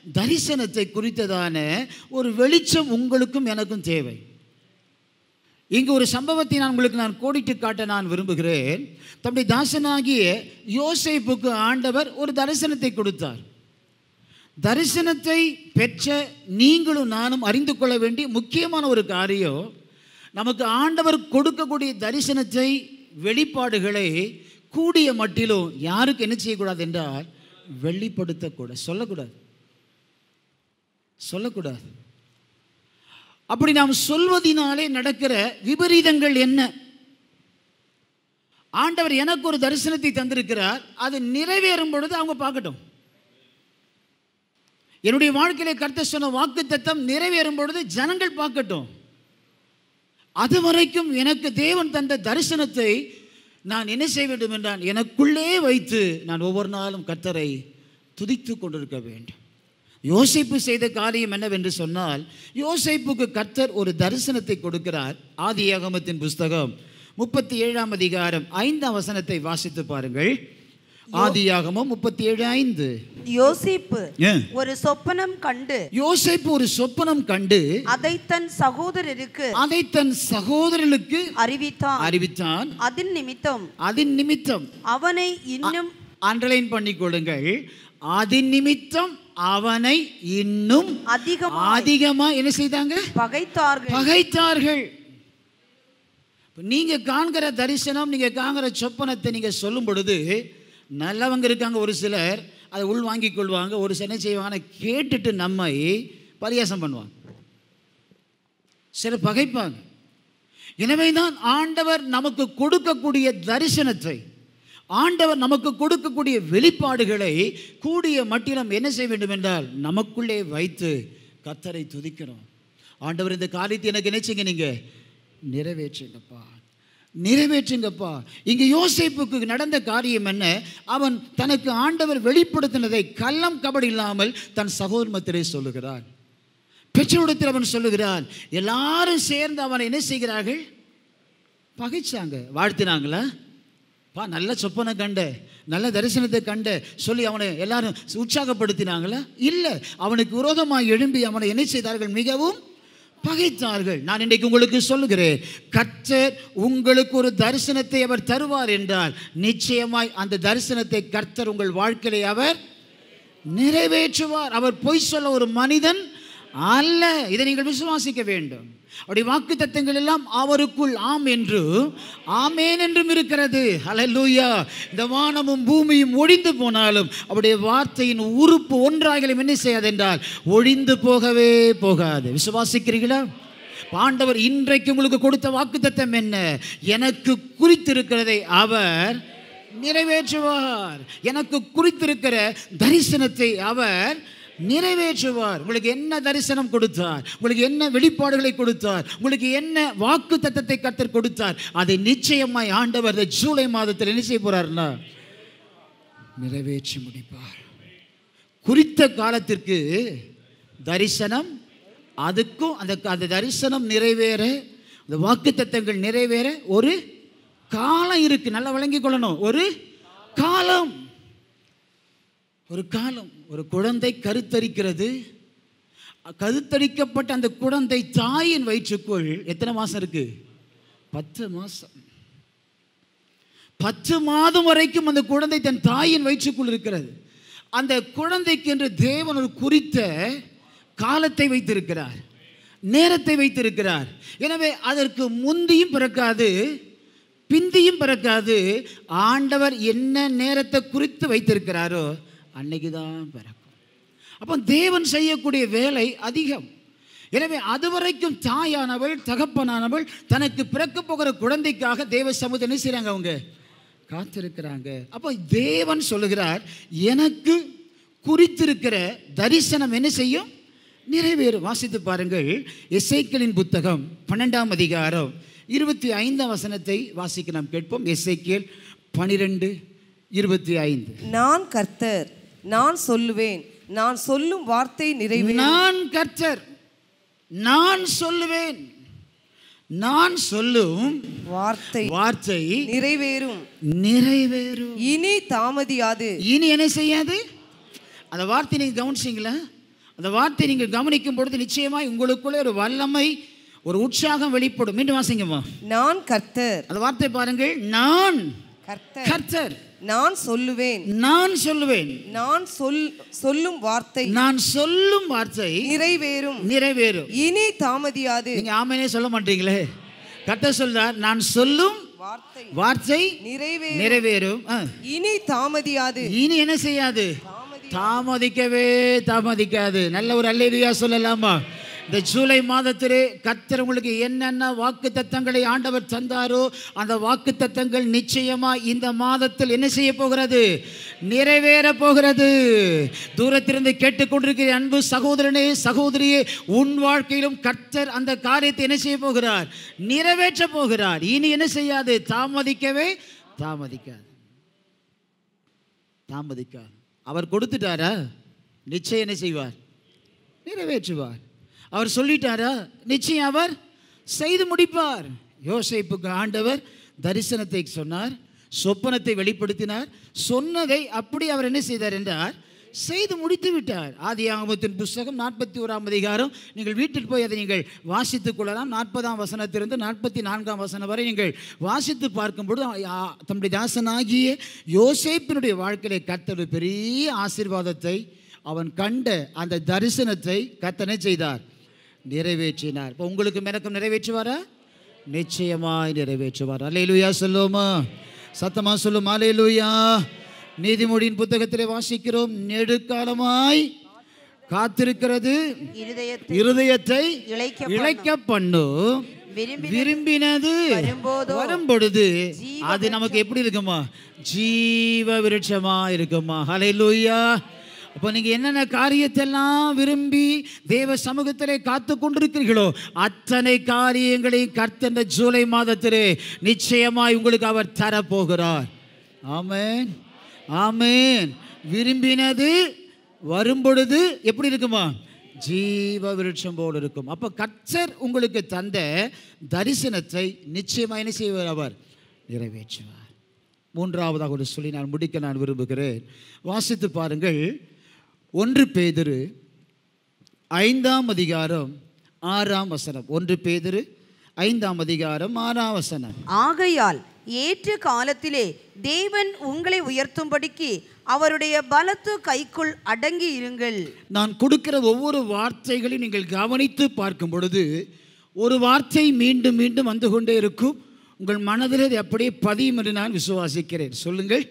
தரிசனத்தை குறித்ததான ஒரு வெளிச்சம் உங்களுக்கும் எனக்கும் தேவை இங்கு ஒரு சம்பவத்தை நான் உங்களுக்கு நான் கோடிட்டு காட்ட நான் விரும்புகிறேன் தம்முடைய தாசனாகிய யோசேப்புக்கு ஆண்டவர் ஒரு தரிசனத்தை கொடுத்தார் தரிசனத்தை பெற்ற நீங்களும் நானும் அறிந்து கொள்ள வேண்டிய முக்கியமான ஒரு காரியம் நமக்கு ஆண்டவர் கொடுக்கக்கூடிய தரிசனத்தை வெளிப்பாடுகளை கூடிய மட்டிலும் யாருக்கு என்ன செய்யக்கூடாது என்றால் வெளிப்படுத்தக்கூடாது சொல்லக்கூடாது சொல்லக்கூடாது அப்படி நாம் சொல்வதினாலே நடக்கிற விபரீதங்கள் என்ன ஆண்டவர் எனக்கு ஒரு தரிசனத்தை தந்திருக்கிறார் அது நிறைவேறும் பொழுது அவங்க பார்க்கட்டும் என்னுடைய வாழ்க்கையில கர்த்தர் சொன்ன வாக்கு தத்தம் நிறைவேறும் பொழுது ஜனங்கள் பார்க்கட்டும் அது வரைக்கும் எனக்கு தேவன் தந்த தரிசனத்தை நான் என்ன செய்ய வேண்டும் என்றால் எனக்குள்ளே வைத்து நான் ஒவ்வொரு நாளும் கர்த்தரை துதித்து கொண்டிருக்க வேண்டும் யோசேப்பு செய்த காரியம் என்னவென்று சொன்னால் யோசேப்புக்கு கர்த்தர் ஒரு தரிசனத்தை கொடுக்கிறார் ஆதியாகமத்தின் புஸ்தகம் முப்பத்தி ஏழாம் அதிகாரம் ஐந்தாம் வசனத்தை வாசித்து பாருங்கள் ஆதியாகமம் முப்பத்தி ஏழு ஐந்து யோசிப்பு ஏன்? ஒரு சொப்பனம் கண்டு யோசேப்பு ஒரு சொப்பனம் கண்டு அதை தன் சகோதரருக்கு அதை தன் சகோதரனுக்கு அறிவித்தான் அறிவித்தான் அதன் நிமித்தம் அதன் நிமித்தம் அவனை இன்னும் அண்டர்லைன் பண்ணிக்கொள்ளுங்கள் அதன் நிமித்தம் அவனை இன்னும் அதிகமாய் அதிகமா என்ன செய்தாங்க பகைத்தார்கள் பகைத்தார்கள் இப்ப நீங்க காண்கிற தரிசனம் நீங்க காண்கிற சொப்பனத்தை நீங்க சொல்லும் பொழுது நல்லவங்க இருக்காங்க ஒரு சிலர் அதை உள் வாங்கிக் கொள்வாங்க ஒரு சில என்ன செய்வாங்க கேட்டுட்டு நம்மை பரியாசம் பண்ணுவாங்க சிலர் பகைப்பாங்க எனவே தான் ஆண்டவர் நமக்கு கொடுக்கக்கூடிய தரிசனத்தை ஆண்டவர் நமக்கு கொடுக்கக்கூடிய வெளிப்பாடுகளை கூடிய மட்டிலும் என்ன செய்ய வேண்டும் என்றால் நமக்குள்ளே வைத்து கத்தரை துதிக்கிறோம் ஆண்டவர் இந்த காரியத்தை எனக்கு என்ன செய்யுங்க நீங்க நிறைவேற்றுங்கப்பா நிறைவேற்றுங்கப்பா இங்க யோசேப்புக்கு நடந்த காரியம் என்ன அவன் தனக்கு ஆண்டவர் வெளிப்படுத்தினதை கள்ளம் கபடி இல்லாமல் தன் சகோதரமத்திலே சொல்லுகிறான் பெற்றோரிடத்தில் அவன் சொல்லுகிறான் எல்லாரும் சேர்ந்து அவனை என்ன செய்கிறார்கள் பகைச்சாங்க வாழ்த்தினாங்களா பா நல்ல சொப்பனை கண்ட நல்ல தரிசனத்தை கண்ட சொல்லி அவனை எல்லாரும் உற்சாகப்படுத்தினாங்களா இல்லை அவனுக்கு விரோதமாக எழும்பி அவனை என்ன செய்தார்கள் மிகவும் பகைத்தார்கள் நான் இன்றைக்கு உங்களுக்கு சொல்லுகிறேன் கர்த்தர் உங்களுக்கு ஒரு தரிசனத்தை அவர் தருவார் என்றால் நிச்சயமாய் அந்த தரிசனத்தை கர்த்தர் உங்கள் வாழ்க்கையிலே அவர் நிறைவேற்றுவார் அவர் பொய் சொல்ல ஒரு மனிதன் அல்ல இதை நீங்கள் விசுவாசிக்க வேண்டும் அவருடைய வாக்கு தத்தங்கள் எல்லாம் அவருக்குள் ஆம் என்று ஆமேன் என்றும் இருக்கிறது ஹalleluya இந்த வானமும் பூமியும் ஒழிந்து போனாலும் அவருடைய வார்த்தையின் உறுப்பு ஒன்றாகலும் என்ன செய்யாது என்றால் ஒழிந்து போகவே போகாது விசுவாசிக்கிறீர்களா ஆண்டவர் இன்றைக்கு உங்களுக்கு கொடுத்த வாக்குத்தத்தம் என்ன எனக்கு குறித்திருக்கிறதை அவர் நிறைவேற்றுவார் எனக்கு குறித்திருக்கிற தரிசனத்தை அவர் நிறைவேற்றுவார் உங்களுக்கு என்ன தரிசனம் கொடுத்தார் உங்களுக்கு என்ன வெளிப்பாடுகளை கொடுத்தார் உங்களுக்கு என்ன வாக்கு தத்தத்தை கத்தர் கொடுத்தார் அதை நிச்சயமாய் ஆண்டவர் இந்த ஜூலை மாதத்தில் என்ன செய்ய போறாருன்னா நிறைவேற்றி முடிப்பார் குறித்த காலத்திற்கு தரிசனம் அதுக்கும் அந்த அந்த தரிசனம் நிறைவேற அந்த வாக்கு தத்தங்கள் நிறைவேற ஒரு காலம் இருக்கு நல்லா விளங்கிக் கொள்ளணும் ஒரு காலம் ஒரு காலம் ஒரு குழந்தை கருத்தரிக்கிறது கருத்தரிக்கப்பட்ட அந்த குழந்தை தாயின் வயிற்றுக்குள் எத்தனை மாசம் இருக்கு பத்து மாசம் பத்து மாதம் வரைக்கும் அந்த குழந்தை தன் தாயின் வயிற்றுக்குள் இருக்கிறது அந்த குழந்தைக்கு என்று தேவன் ஒரு குறித்த காலத்தை வைத்திருக்கிறார் நேரத்தை வைத்திருக்கிறார் எனவே அதற்கு முந்தியும் பிறக்காது பிந்தியும் பிறக்காது ஆண்டவர் என்ன நேரத்தை குறித்து வைத்திருக்கிறாரோ அன்னைக்கு தான் பிறக்கும் அப்போ தேவன் செய்யக்கூடிய வேலை அதிகம் எனவே அதுவரைக்கும் தாயானவள் தகப்பனானவள் தனக்கு பிறக்க போகிற குழந்தைக்காக தேவ சமூகத்தை என்ன செய்கிறாங்க அவங்க காத்திருக்கிறாங்க அப்போ தேவன் சொல்லுகிறார் எனக்கு குறித்திருக்கிற தரிசனம் என்ன செய்யும் நிறைவேறும் வாசித்து பாருங்கள் எசைக்கலின் புத்தகம் பன்னெண்டாம் அதிகாரம் இருபத்தி ஐந்தாம் வசனத்தை வாசிக்க நாம் கேட்போம் எசைக்கேல் பனிரெண்டு இருபத்தி ஐந்து நான் கர்த்தர் நான் சொல்லுவேன் நான் சொல்லும் வார்த்தை நிறைவே நான் கர்த்தர் நான் சொல்லுவேன் நான் சொல்லும் வார்த்தை வார்த்தை நிறைவேறும் நிறைவேறும் இனி தாமதியாது இனி என்ன செய்யாது அந்த வார்த்தை நீங்க கவனிச்சிங்களா அந்த வார்த்தை நீங்கள் கவனிக்கும் பொழுது நிச்சயமாய் உங்களுக்குள்ளே ஒரு வல்லமை ஒரு உற்சாகம் வெளிப்படும் மீண்டும் வாசிங்கம்மா நான் கர்த்தர் அந்த வார்த்தை பாருங்கள் நான் கர்த்தர் கர்த்தர் நான் சொல்லுவேன் நான் சொல்லுவேன் நான் சொல் சொல்லும் வார்த்தை நான் சொல்லும் வார்த்தை நிறைவேறும் நிறைவேறும் இனி தாமதியாது நீங்க ஆமைனே சொல்ல மாட்டீங்களே கர்த்தர் சொல்றார் நான் சொல்லும் வார்த்தை வார்த்தை நிறைவேறும் நிறைவேறும் ஆ. இனி தாமதியாது இனி என்ன செய்யாது தாமதிக்கவே தாமதிக்காது நல்ல ஒரு அல்லேலியா சொல்லலாமா இந்த ஜூலை மாதத்திலே கர்த்தர் உங்களுக்கு என்னென்ன வாக்கு தத்தங்களை ஆண்டவர் தந்தாரோ அந்த வாக்கு தத்தங்கள் நிச்சயமா இந்த மாதத்தில் என்ன செய்ய போகிறது நிறைவேற போகிறது தூரத்திலிருந்து கேட்டுக்கொண்டிருக்கிற அன்பு சகோதரனே சகோதரியே உன் வாழ்க்கையிலும் கர்த்தர் அந்த காரியத்தை என்ன செய்ய போகிறார் நிறைவேற்ற போகிறார் இனி என்ன செய்யாது தாமதிக்கவே தாமதிக்காது தாமதிக்கார் அவர் கொடுத்துட்டாரா நிச்சயம் என்ன செய்வார் நிறைவேற்றுவார் அவர் சொல்லிட்டாரா நிச்சயம் அவர் செய்து முடிப்பார் யோசேப்புக்கு ஆண்டவர் தரிசனத்தை சொன்னார் சொப்பனத்தை வெளிப்படுத்தினார் சொன்னதை அப்படி அவர் என்ன செய்தார் என்றார் செய்து முடித்து விட்டார் ஆதி ஆகமத்தின் புஸ்தகம் நாற்பத்தி ஓராம் அதிகாரம் நீங்கள் வீட்டில் போய் அதை நீங்கள் வாசித்துக் கொள்ளலாம் நாற்பதாம் வசனத்திலிருந்து நாற்பத்தி நான்காம் வசனம் வரை நீங்கள் வாசித்து பார்க்கும்பொழுது ஆ, தம்முடைய தாசனாகிய யோசேப்பினுடைய வாழ்க்கையிலே கர்த்தர் ஒரு பெரிய ஆசீர்வாதத்தை அவன் கண்ட அந்த தரிசனத்தை கர்த்தனை செய்தார் நிறைவேற்றினார் இப்போ உங்களுக்கு மேனக்கம் நிறைவேற்றுவாரா நிச்சயமாய் நிறைவேற்றுவார் அலையிலுயா சொல்லுவோமா சத்தமா சொல்லும் அலையிலுயா நீதிமொழியின் புத்தகத்திலே வாசிக்கிறோம் நெடுக்காலமாய் காத்திருக்கிறது இருதயத்தை இருதயத்தை இளைக்க இழைக்க பண்ணும் விரும்பி விரும்பினது வரும்போதோ வரும்பொழுது அது நமக்கு எப்படி இருக்குமா ஜீவ விருட்சமா இருக்குமா ஹalleluya அப்போ நீங்க என்னென்ன காரியத்தெல்லாம் விரும்பி தேவ சமூகத்திலே காத்து கொண்டிருக்கிறீர்களோ அத்தனை காரியங்களையும் கர்த்தந்த ஜூலை மாதத்திலே நிச்சயமாய் உங்களுக்கு அவர் தரப்போகிறார் ஆமென் ஆமென் விரும்பினது வரும்பொழுது எப்படி இருக்குமா ஜீவ விருட்சம் போல் இருக்கும் அப்போ கர்த்தர் உங்களுக்கு தந்த தரிசனத்தை நிச்சயமாக என்ன செய்வார் அவர் நிறைவேற்றுவார் மூன்றாவதாக ஒரு சொல்லி நான் முடிக்க நான் விரும்புகிறேன் வாசித்து பாருங்கள் ஒன்று பேதுரு ஐந்தாம் அதிகாரம் ஆறாம் வசனம் ஒன்று பேதுரு ஐந்தாம் அதிகாரம் ஆறாம் வசனம் ஆகையால் ஏற்ற காலத்திலே தேவன் உங்களை உயர்த்தும்படிக்கு அவருடைய பலத்து கைக்குள் அடங்கி இருங்கள் நான் கொடுக்கிற ஒவ்வொரு வார்த்தைகளையும் நீங்கள் கவனித்து பார்க்கும் பொழுது ஒரு வார்த்தை மீண்டும் மீண்டும் வந்து கொண்டே இருக்கும் உங்கள் மனதில் அது அப்படியே பதியும் என்று நான் விசுவாசிக்கிறேன் சொல்லுங்கள்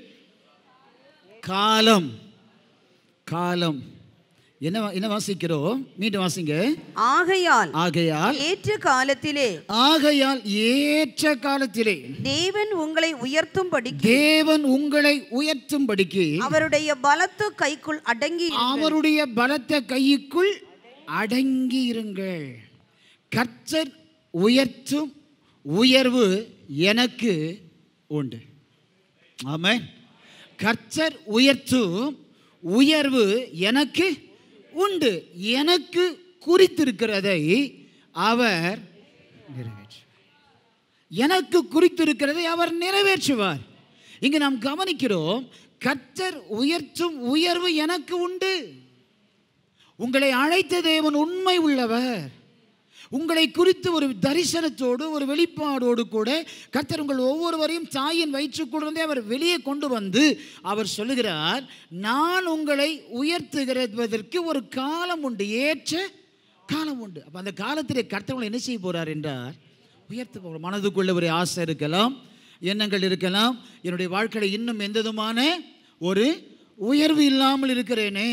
காலம் காலம் என்ன வா- என்ன வாசிக்கிறோம் மீண்டும் வாசிங்க ஆகையால் ஆகையால் ஏற்ற காலத்திலே ஆகையால் ஏற்ற காலத்திலே தேவன் உங்களை உயர்த்தும்படிக்கு தேவன் உங்களை உயர்த்தும்படிக்கு அவருடைய பலத்து கைக்குள் அடங்கி இருங்கள். அவருடைய பலத்த கைக்குள் அடங்கி இருங்கள் கர்த்தர் உயர்த்தும் உயர்வு எனக்கு உண்டு ஆமென் கர்த்தர் உயர்த்தும் உயர்வு எனக்கு உண்டு எனக்கு குறித்திருக்கிறதை அவர் நிறைவேற்றுவார் எனக்கு குறித்திருக்கிறதை அவர் நிறைவேற்றுவார் இங்கு நாம் கவனிக்கிறோம் கர்த்தர் உயர்த்தும் உயர்வு எனக்கு உண்டு உங்களை அழைத்த தேவன் உண்மை உள்ளவர் உங்களை குறித்து ஒரு தரிசனத்தோடு ஒரு வெளிப்பாடோடு கூட கர்த்தர் உங்கள் ஒவ்வொருவரையும் தாயின் வயிற்றுக்குள்ளே அவர் வெளியே கொண்டு வந்து அவர் சொல்லுகிறார் நான் உங்களை உயர்த்துகிறதற்கு ஒரு காலம் உண்டு ஏற்ற காலம் உண்டு அப்போ அந்த காலத்திலே கர்த்தர் உங்களை என்ன செய்ய போகிறார் என்றார் உயர்த்த போகிற மனதுக்குள்ள ஒரு ஆசை இருக்கலாம் எண்ணங்கள் இருக்கலாம் என்னுடைய வாழ்க்கையில் இன்னும் எந்த விதமான ஒரு உயர்வு இல்லாமல் இருக்கிறேனே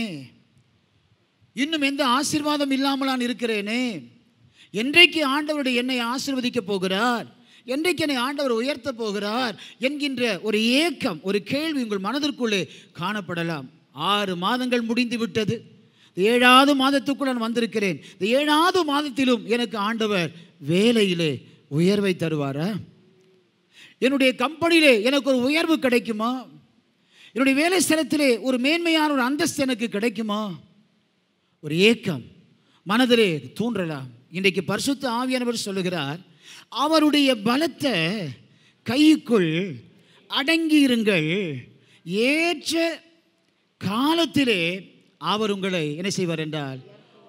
இன்னும் எந்த ஆசீர்வாதம் இல்லாமல் நான் இருக்கிறேனே என்றைக்கு ஆண்டவருடைய என்னை ஆசீர்வதிக்க போகிறார் என்றைக்கு என்னை ஆண்டவர் உயர்த்த போகிறார் என்கின்ற ஒரு ஏக்கம் ஒரு கேள்வி உங்கள் மனதிற்குள்ளே காணப்படலாம் ஆறு மாதங்கள் முடிந்து விட்டது இந்த ஏழாவது மாதத்துக்குள் நான் வந்திருக்கிறேன் இந்த ஏழாவது மாதத்திலும் எனக்கு ஆண்டவர் வேலையிலே உயர்வை தருவாரா என்னுடைய கம்பெனியிலே எனக்கு ஒரு உயர்வு கிடைக்குமா என்னுடைய வேலை ஸ்தலத்திலே ஒரு மேன்மையான ஒரு அந்தஸ்து எனக்கு கிடைக்குமா ஒரு ஏக்கம் மனதிலே தூண்டலாம் இன்றைக்கு பரிசுத்த ஆவியானவர் சொல்லுகிறார் அவருடைய பலத்த கைக்குள் அடங்கி இருங்கள் ஏற்ற காலத்திலே அவர் உங்களை என்ன செய்வார் என்றால்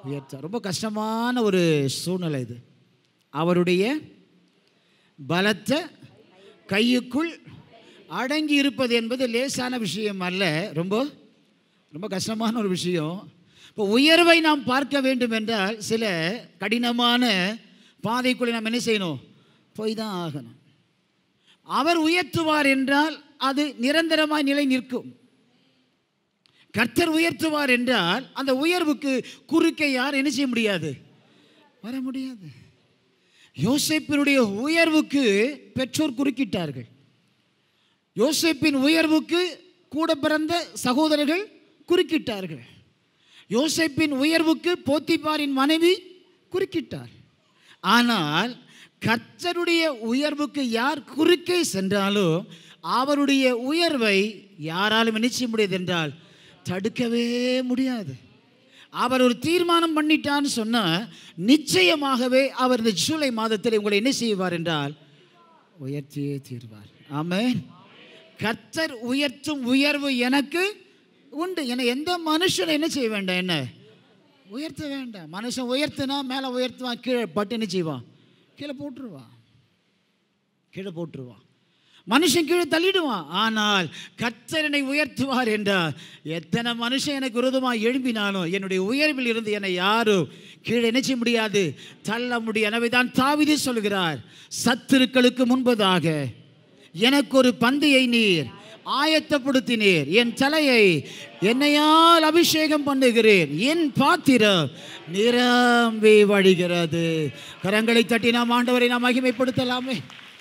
உயர்த்த ரொம்ப கஷ்டமான ஒரு சூழ்நிலை இது அவருடைய பலத்த கையுக்குள் அடங்கி இருப்பது என்பது லேசான விஷயம் அல்ல ரொம்ப ரொம்ப கஷ்டமான ஒரு விஷயம் இப்போ உயர்வை நாம் பார்க்க வேண்டும் என்றால் சில கடினமான பாதைக்குள்ளே நாம் என்ன செய்யணும் போய் தான் ஆகணும் அவர் உயர்த்துவார் என்றால் அது நிரந்தரமாய் நிலை நிற்கும் கர்த்தர் உயர்த்துவார் என்றால் அந்த உயர்வுக்கு குறுக்கே யார் என்ன செய்ய முடியாது வர முடியாது யோசேப்பினுடைய உயர்வுக்கு பெற்றோர் குறுக்கிட்டார்கள் யோசேப்பின் உயர்வுக்கு கூட பிறந்த சகோதரர்கள் குறுக்கிட்டார்கள் யோசேப்பின் உயர்வுக்கு போத்திபாரின் மனைவி குறுக்கிட்டார் ஆனால் கர்த்தருடைய உயர்வுக்கு யார் குறுக்கே சென்றாலும் அவருடைய உயர்வை யாராலும் என்ன செய்ய முடியாது என்றால் தடுக்கவே முடியாது அவர் ஒரு தீர்மானம் பண்ணிட்டான்னு சொன்னால் நிச்சயமாகவே அவர் இந்த ஜூலை மாதத்தில் உங்களை என்ன செய்வார் என்றால் உயர்த்தியே தீர்வார் ஆமென் கர்த்தர் உயர்த்தும் உயர்வு எனக்கு உண்டு என எந்த மனுஷனை என்ன செய்ய வேண்டாம் என்ன உயர்த்த வேண்டாம் மனுஷன் உயர்த்தினா மேலே உயர்த்துவான் கீழே பட்டு என்ன செய்வான் கீழே போட்டுருவான் கீழே போட்டுருவான் மனுஷன் கீழே தள்ளிடுவான் ஆனால் கர்த்தரனை உயர்த்துவார் என்றால் எத்தனை மனுஷன் எனக்கு விரோதமாக எழும்பினாலும் என்னுடைய உயர்வில் இருந்து என்னை யாரும் கீழே என்ன செய்ய முடியாது தள்ள முடியும் எனவே தான் தாவிதி சொல்கிறார் சத்துருக்களுக்கு முன்பதாக எனக்கு ஒரு பந்தியை நீர் ஆயத்தப்படுத்தினீர் என் தலையை என்னையால் அபிஷேகம் பண்ணுகிறேன் என் பாத்திரம் நிரம்பி வழிகிறது கரங்களை தட்டி நாம் ஆண்டவரை நாம் மகிமைப்படுத்தலாமே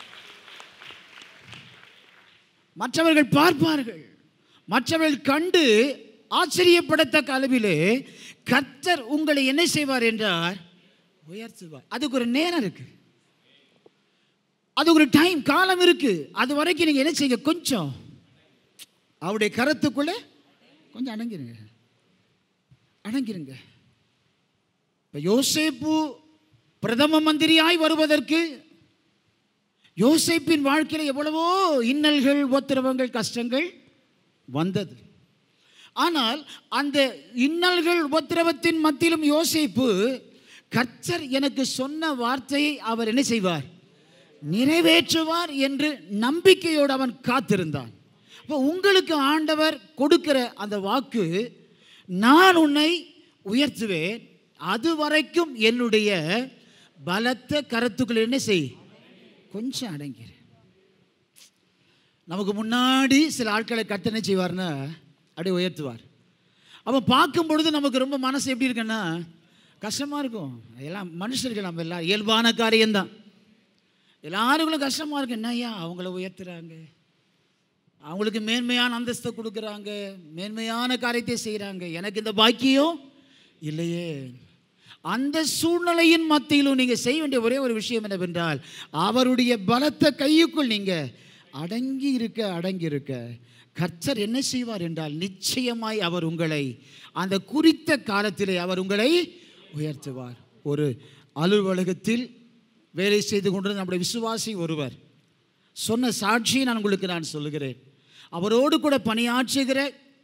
மற்றவர்கள் பார்ப்பார்கள் மற்றவர்கள் கண்டு ஆச்சரியப்படத்தக்க அளவிலே கர்த்தர் உங்களை என்ன செய்வார் என்றார் உயர்த்துவார் அதுக்கு ஒரு நேரம் இருக்கு அது ஒரு டைம் காலம் இருக்கு அது வரைக்கும் நீங்க என்ன செய்யுங்க கொஞ்சம் அவருடைய கரத்துக்குள்ள கொஞ்சம் அடங்கிருங்க அடங்கிருங்க இப்போ யோசேப்பு பிரதம மந்திரியாய் வருவதற்கு யோசேப்பின் வாழ்க்கையில் எவ்வளவோ இன்னல்கள் உபத்திரவங்கள் கஷ்டங்கள் வந்தது ஆனால் அந்த இன்னல்கள் உபத்திரவத்தின் மத்தியிலும் யோசேப்பு கர்த்தர் எனக்கு சொன்ன வார்த்தையை அவர் என்ன செய்வார் நிறைவேற்றுவார் என்று நம்பிக்கையோடு அவன் காத்திருந்தான் அப்போ உங்களுக்கு ஆண்டவர் கொடுக்கிற அந்த வாக்கு நான் உன்னை உயர்த்துவேன் அது வரைக்கும் என்னுடைய பலத்த கருத்துக்கள் என்ன செய் கொஞ்சம் அடங்கிரு நமக்கு முன்னாடி சில ஆட்களை கட்டணை செய்வார்னா அப்படியே உயர்த்துவார் அவன் பார்க்கும் பொழுது நமக்கு ரொம்ப மனசு எப்படி இருக்குன்னா கஷ்டமாக இருக்கும் எல்லாம் மனுஷர்கள் நம்ம எல்லாம் இயல்பான காரியம்தான் எல்லாருக்கும் கஷ்டமாக இருக்கு என்னய்யா அவங்கள உயர்த்துறாங்க அவங்களுக்கு மேன்மையான அந்தஸ்தை கொடுக்குறாங்க மேன்மையான காரியத்தை செய்கிறாங்க எனக்கு இந்த பாக்கியம் இல்லையே அந்த சூழ்நிலையின் மத்தியிலும் நீங்கள் செய்ய வேண்டிய ஒரே ஒரு விஷயம் என்னவென்றால் அவருடைய பலத்த கையுக்குள் நீங்கள் அடங்கி இருக்க அடங்கி இருக்க கர்த்தர் என்ன செய்வார் என்றால் நிச்சயமாய் அவர் உங்களை அந்த குறித்த காலத்திலே அவர் உங்களை உயர்த்துவார் ஒரு அலுவலகத்தில் வேலை செய்து கொண்டிருந்த நம்முடைய விசுவாசி ஒருவர் சொன்ன சாட்சியை நான் உங்களுக்கு நான் சொல்லுகிறேன் அவரோடு கூட பணியாற்றுகிற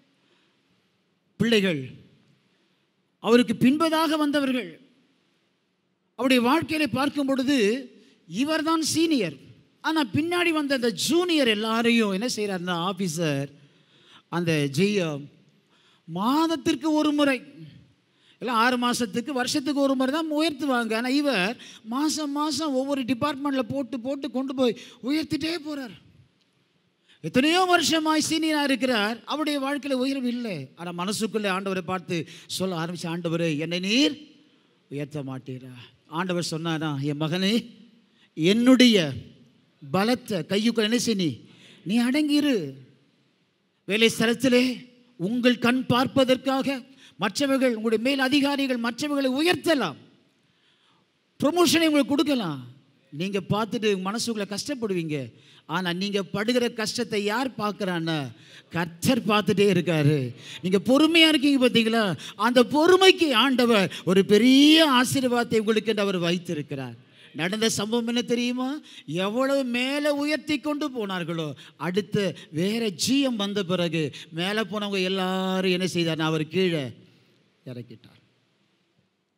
பிள்ளைகள் அவருக்கு பின்பதாக வந்தவர்கள் அவருடைய வாழ்க்கையில பார்க்கும் பொழுது இவர்தான் சீனியர் ஆனால் பின்னாடி வந்த அந்த ஜூனியர் எல்லாரையும் என்ன செய்கிறாருன்னா ஆஃபீஸர் அந்த ஜெயம் மாதத்திற்கு ஒரு முறை எல்லாம் ஆறு மாதத்துக்கு வருஷத்துக்கு ஒரு முறை தான் உயர்த்துவாங்க ஆனால் இவர் மாதம் மாதம் ஒவ்வொரு டிபார்ட்மெண்ட்டில் போட்டு போட்டு கொண்டு போய் உயர்த்திட்டே போகிறார் எத்தனையோ வருஷமாய் சீனியராக இருக்கிறார் அவருடைய வாழ்க்கையில் உயர்வு இல்லை ஆனால் மனசுக்குள்ளே ஆண்டவரை பார்த்து சொல்ல ஆரம்பிச்ச ஆண்டவரே என்னை நீர் உயர்த்த மாட்டீரா ஆண்டவர் சொன்னாரா என் மகனே என்னுடைய பலத்த கையுக்குள் என்ன செய் நீ நீ அடங்கிரு வேலை ஸ்தலத்திலே உங்கள் கண் பார்ப்பதற்காக மற்றவர்கள் உங்களுடைய மேல் அதிகாரிகள் மற்றவர்களை உயர்த்தலாம் ப்ரொமோஷனை உங்களுக்கு கொடுக்கலாம் நீங்கள் பார்த்துட்டு மனசுக்குள்ள கஷ்டப்படுவீங்க ஆனால் நீங்கள் படுகிற கஷ்டத்தை யார் பார்க்குறான்னா கர்த்தர் பார்த்துட்டே இருக்காரு நீங்கள் பொறுமையாக இருக்கீங்க பார்த்தீங்களா அந்த பொறுமைக்கு ஆண்டவர் ஒரு பெரிய ஆசீர்வாதத்தை உங்களுக்கு என்று அவர் வைத்திருக்கிறார் நடந்த சம்பவம் என்ன தெரியுமா எவ்வளவு மேலே உயர்த்தி கொண்டு போனார்களோ அடுத்து வேற ஜிஎம் வந்த பிறகு மேலே போனவங்க எல்லாரும் என்ன செய்தார் அவர் கீழே இறக்கிட்டார்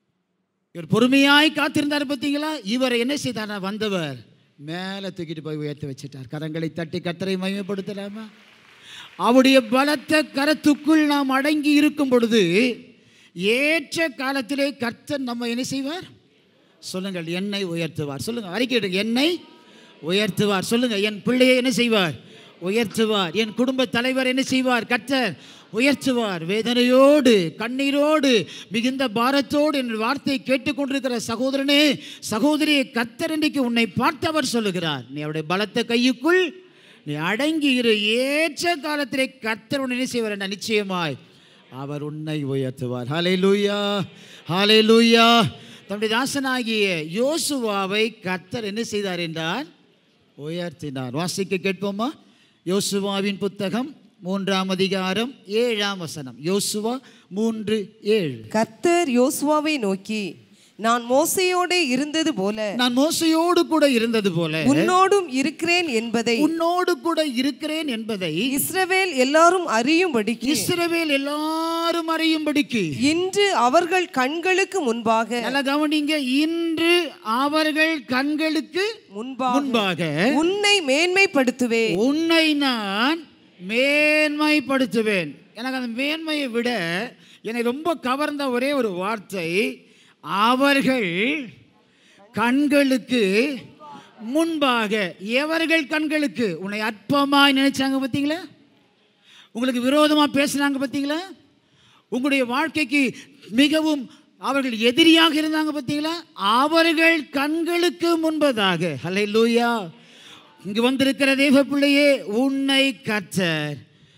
இவர் பொறுமையாய் காத்திருந்தார் பார்த்தீங்களா இவரை என்ன செய்தார் வந்தவர் மேலே தூக்கிட்டு போய் உயர்த்தி வச்சிட்டார் கரங்களை தட்டி கத்தரை மகிமைப்படுத்தலாமா அவருடைய பலத்த கரத்துக்குள் நாம் அடங்கி இருக்கும் பொழுது ஏற்ற காலத்திலே கர்த்தர் நம்ம என்ன செய்வார் சொல்லுங்கள் என்னை உயர்த்துவார் சொல்லுங்க அறிக்கையிடுங்க என்னை உயர்த்துவார் சொல்லுங்க என் பிள்ளையை என்ன செய்வார் உயர்த்துவார் என் குடும்ப தலைவர் என்ன செய்வார் கர்த்தர் உயர்த்துவார் வேதனையோடு கண்ணீரோடு மிகுந்த பாரத்தோடு என் வார்த்தையை கேட்டுக்கொண்டிருக்கிற சகோதரனே சகோதரியை கர்த்தர் இன்றைக்கு உன்னை பார்த்தவர் சொல்லுகிறார் நீ அவருடைய பலத்த கையுக்குள் நீ அடங்கி இரு ஏற்ற காலத்திலே கர்த்தர் உன்னை என்ன செய்வார் என்ற நிச்சயமாய் அவர் உன்னை உயர்த்துவார் ஹலே லூயா ஹலே லூயா தன்னுடைய தாசனாகிய யோசுவாவை கர்த்தர் என்ன செய்தார் என்றார் உயர்த்தினார் வாசிக்க கேட்போமா யோசுவாவின் புத்தகம் மூன்றாம் அதிகாரம் ஏழாம் வசனம் யோசுவா மூன்று ஏழு கர்த்தர் யோசுவாவை நோக்கி நான் மோசையோடே இருந்தது போல நான் மோசையோடு கூட இருந்தது போல உன்னோடும் இருக்கிறேன் என்பதை உன்னோடு கூட இருக்கிறேன் என்பதை இஸ்ரவேல் எல்லாரும் அறியும்படிக்கு இஸ்ரவேல் எல்லாரும் அறியும்படிக்கு இன்று அவர்கள் கண்களுக்கு முன்பாக நல்ல கவனிங்க இன்று அவர்கள் கண்களுக்கு முன்பாக முன்பாக உன்னை மேன்மைப்படுத்துவேன் உன்னை நான் மேன்மைப்படுத்துவேன் எனக்கு அந்த மேன்மையை விட என்னை ரொம்ப கவர்ந்த ஒரே ஒரு வார்த்தை அவர்கள் கண்களுக்கு முன்பாக எவர்கள் கண்களுக்கு உன்னை அற்பமாய் நினைச்சாங்க பார்த்தீங்களா உங்களுக்கு விரோதமாக பேசுனாங்க பார்த்தீங்களா உங்களுடைய வாழ்க்கைக்கு மிகவும் அவர்கள் எதிரியாக இருந்தாங்க பார்த்தீங்களா அவர்கள் கண்களுக்கு முன்பதாக ஹலை லூயா இங்கு வந்திருக்கிற தேவ பிள்ளையே உன்னை கற்றர்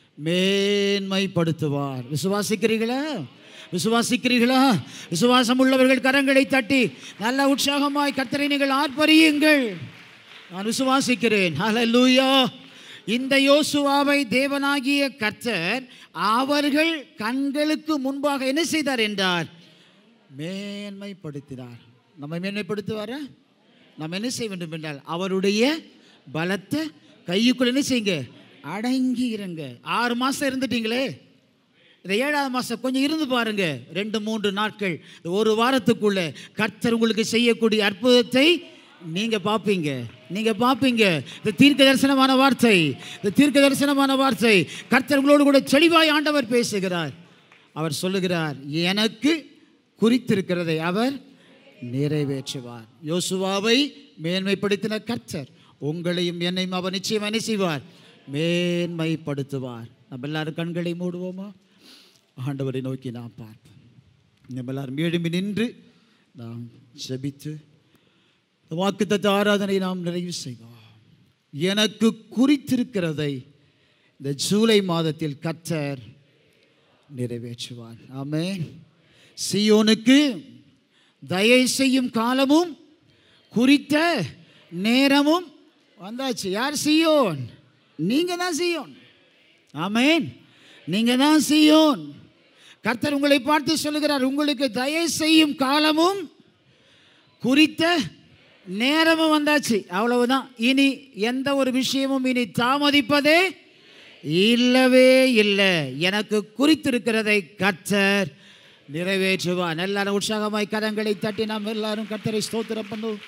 மேன்மைப்படுத்துவார் விசுவாசிக்கிறீர்களா விசுவாசிக்கிறீர்களா விசுவாசம் உள்ளவர்கள் கரங்களை தட்டி நல்ல உற்சாகமாய் கர்த்தரை நீங்கள் ஆர்ப்பரியுங்கள் நான் விசுவாசிக்கிறேன் ஹalleluya இந்த யோசுவாவை தேவனாகிய கர்த்தர் அவர்கள் கண்களுக்கு முன்பாக என்ன செய்தார் என்றார் மேன்மைப்படுத்தினார் நம்ம மேன்மைப்படுத்துவாரா நம்ம என்ன செய்ய வேண்டும் என்றால் அவருடைய பலத்த கையுக்குள் என்ன செய்யுங்க அடங்கி இருங்க ஆறு மாசம் இருந்துட்டீங்களே இந்த ஏழாவது மாதம் கொஞ்சம் இருந்து பாருங்க ரெண்டு மூன்று நாட்கள் இந்த ஒரு வாரத்துக்குள்ள கர்த்தர் உங்களுக்கு செய்யக்கூடிய அற்புதத்தை நீங்க பார்ப்பீங்க நீங்க பார்ப்பீங்க இந்த தீர்க்க தரிசனமான வார்த்தை இந்த தீர்க்க தரிசனமான வார்த்தை கர்த்தர் உங்களோடு கூட தெளிவாய் ஆண்டவர் பேசுகிறார் அவர் சொல்லுகிறார் எனக்கு குறித்திருக்கிறதை அவர் நிறைவேற்றுவார் யோசுவாவை மேன்மைப்படுத்தின கர்த்தர் உங்களையும் என்னையும் அவர் நிச்சயம் என்ன செய்வார் மேன்மைப்படுத்துவார் நம்ம எல்லாரும் கண்களை மூடுவோமா ஆண்டவரை நோக்கி நாம் பார்ப்போம் நம்ம எல்லாரும் எழும்பி நின்று நாம் ஜெபித்து வாக்குத்தத்த ஆராதனை நாம் நிறைவு செய்வோம் எனக்கு குறித்திருக்கிறதை இந்த ஜூலை மாதத்தில் கர்த்தர் நிறைவேற்றுவார் ஆமென் சியோனுக்கு தயை செய்யும் காலமும் குறித்த நேரமும் வந்தாச்சு யார் சியோன் நீங்க தான் சியோன் ஆமென் நீங்க தான் சியோன் கர்த்தர் உங்களை பார்த்து சொல்லுகிறார் உங்களுக்கு தயை செய்யும் காலமும் குறித்த நேரமும் வந்தாச்சு அவ்வளவுதான் இனி எந்த ஒரு விஷயமும் இனி தாமதிப்பதே இல்லவே இல்லை எனக்கு குறித்திருக்கிறதை கர்த்தர் நிறைவேற்றுவான் எல்லாரும் உற்சாகமாய் கரங்களை தட்டி நாம் எல்லாரும் கர்த்தரை ஸ்தோத்திரம் பண்ணுவோம்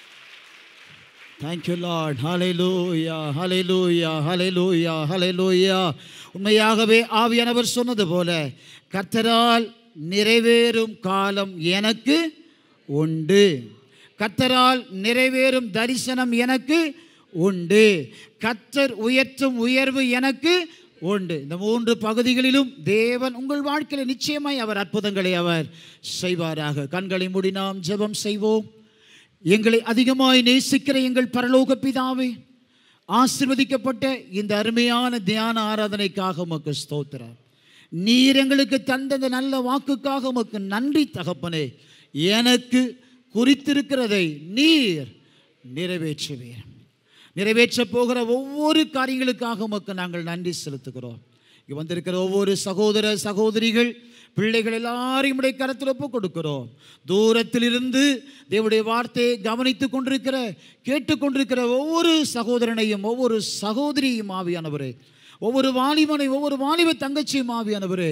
தேங்க்யூ லார்ட் ஹalleluya ஹalleluya ஹalleluya ஹalleluya உண்மையாகவே ஆவியானவர் சொன்னது போல கர்த்தரால் நிறைவேறும் காலம் எனக்கு உண்டு கர்த்தரால் நிறைவேறும் தரிசனம் எனக்கு உண்டு கர்த்தர் உயர்த்தும் உயர்வு எனக்கு உண்டு இந்த மூன்று பகுதிகளிலும் தேவன் உங்கள் வாழ்க்கையில் நிச்சயமாய் அவர் அற்புதங்களை அவர் செய்வாராக கண்களை மூடி நாம் ஜெபம் செய்வோம் எங்களை அதிகமாய் நேசிக்கிற எங்கள் பரலோக பிதாவே ஆசிர்வதிக்கப்பட்ட இந்த அருமையான தியான ஆராதனைக்காக உமக்கு ஸ்தோத்திரம் நீர் எங்களுக்கு தந்த இந்த நல்ல வாக்குக்காக உமக்கு நன்றி தகப்பனே எனக்கு குறித்திருக்கிறதை நீர் நிறைவேற்றுவீர் நிறைவேற்ற போகிற ஒவ்வொரு காரியங்களுக்காக உமக்கு நாங்கள் நன்றி செலுத்துகிறோம் இங்கே வந்திருக்கிற ஒவ்வொரு சகோதர சகோதரிகள் பிள்ளைகள் எல்லாரையும் உடைய கரத்தில் ஒப்பு கொடுக்கிறோம் தூரத்திலிருந்து தேவனுடைய வார்த்தையை கவனித்து கொண்டிருக்கிற கேட்டுக்கொண்டிருக்கிற ஒவ்வொரு சகோதரனையும் ஒவ்வொரு சகோதரியும் ஆவியானவரே ஒவ்வொரு வாலிபனை ஒவ்வொரு வாலிப தங்கச்சியும் ஆவியானவரே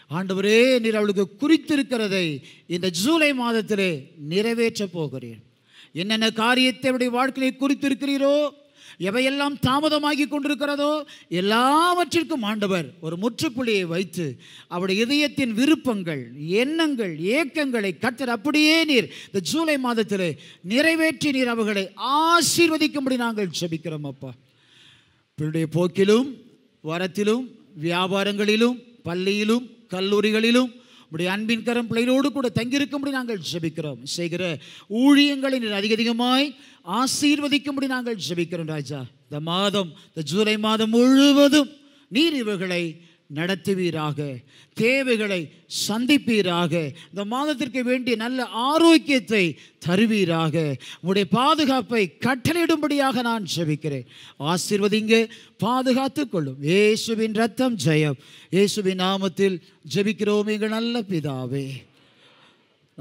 ஆண்டவரே நீர் அவளுக்கு குறித்திருக்கிறதை இந்த ஜூலை மாதத்திலே நிறைவேற்றப் போகிறேன் என்னென்ன காரியத்தை அவருடைய வாழ்க்கையை குறித்திருக்கிறீரோ எவையெல்லாம் தாமதமாகி கொண்டிருக்கிறதோ எல்லாவற்றிற்கும் ஆண்டவர் ஒரு முற்றுப்புள்ளியை வைத்து அவருடைய இதயத்தின் விருப்பங்கள் எண்ணங்கள் ஏக்கங்களை கத்தர் அப்படியே நீர் இந்த ஜூலை மாதத்திலே நிறைவேற்றி நீர் அவர்களை ஆசீர்வதிக்கும்படி நாங்கள் ஜெபிக்கிறோம் அப்பா பிள்ளைய போக்கிலும் வரத்திலும் வியாபாரங்களிலும் பள்ளியிலும் கல்லூரிகளிலும் உடைய அன்பின் கரம் பிள்ளைகளோடு கூட தங்கியிருக்கும்படி நாங்கள் ஜெபிக்கிறோம் செய்கிற ஊழியங்களை நீர் அதிக அதிகமாய் ஆசீர்வதிக்கும்படி நாங்கள் ஜெபிக்கிறோம் ராஜா இந்த மாதம் இந்த ஜூலை மாதம் முழுவதும் நீர் இவர்களை நடத்துவீராக தேவைகளை சந்திப்பீராக இந்த மாதத்திற்கு வேண்டிய நல்ல ஆரோக்கியத்தை தருவீராக உடைய பாதுகாப்பை கட்டளையிடும்படியாக நான் ஜெபிக்கிறேன் ஆசீர்வதிங்க பாதுகாத்துக் கொள்ளும் இயேசுவின் ரத்தம் ஜெயம் இயேசுவின் நாமத்தில் ஜெபிக்கிறோம் எங்கள் நல்ல பிதாவே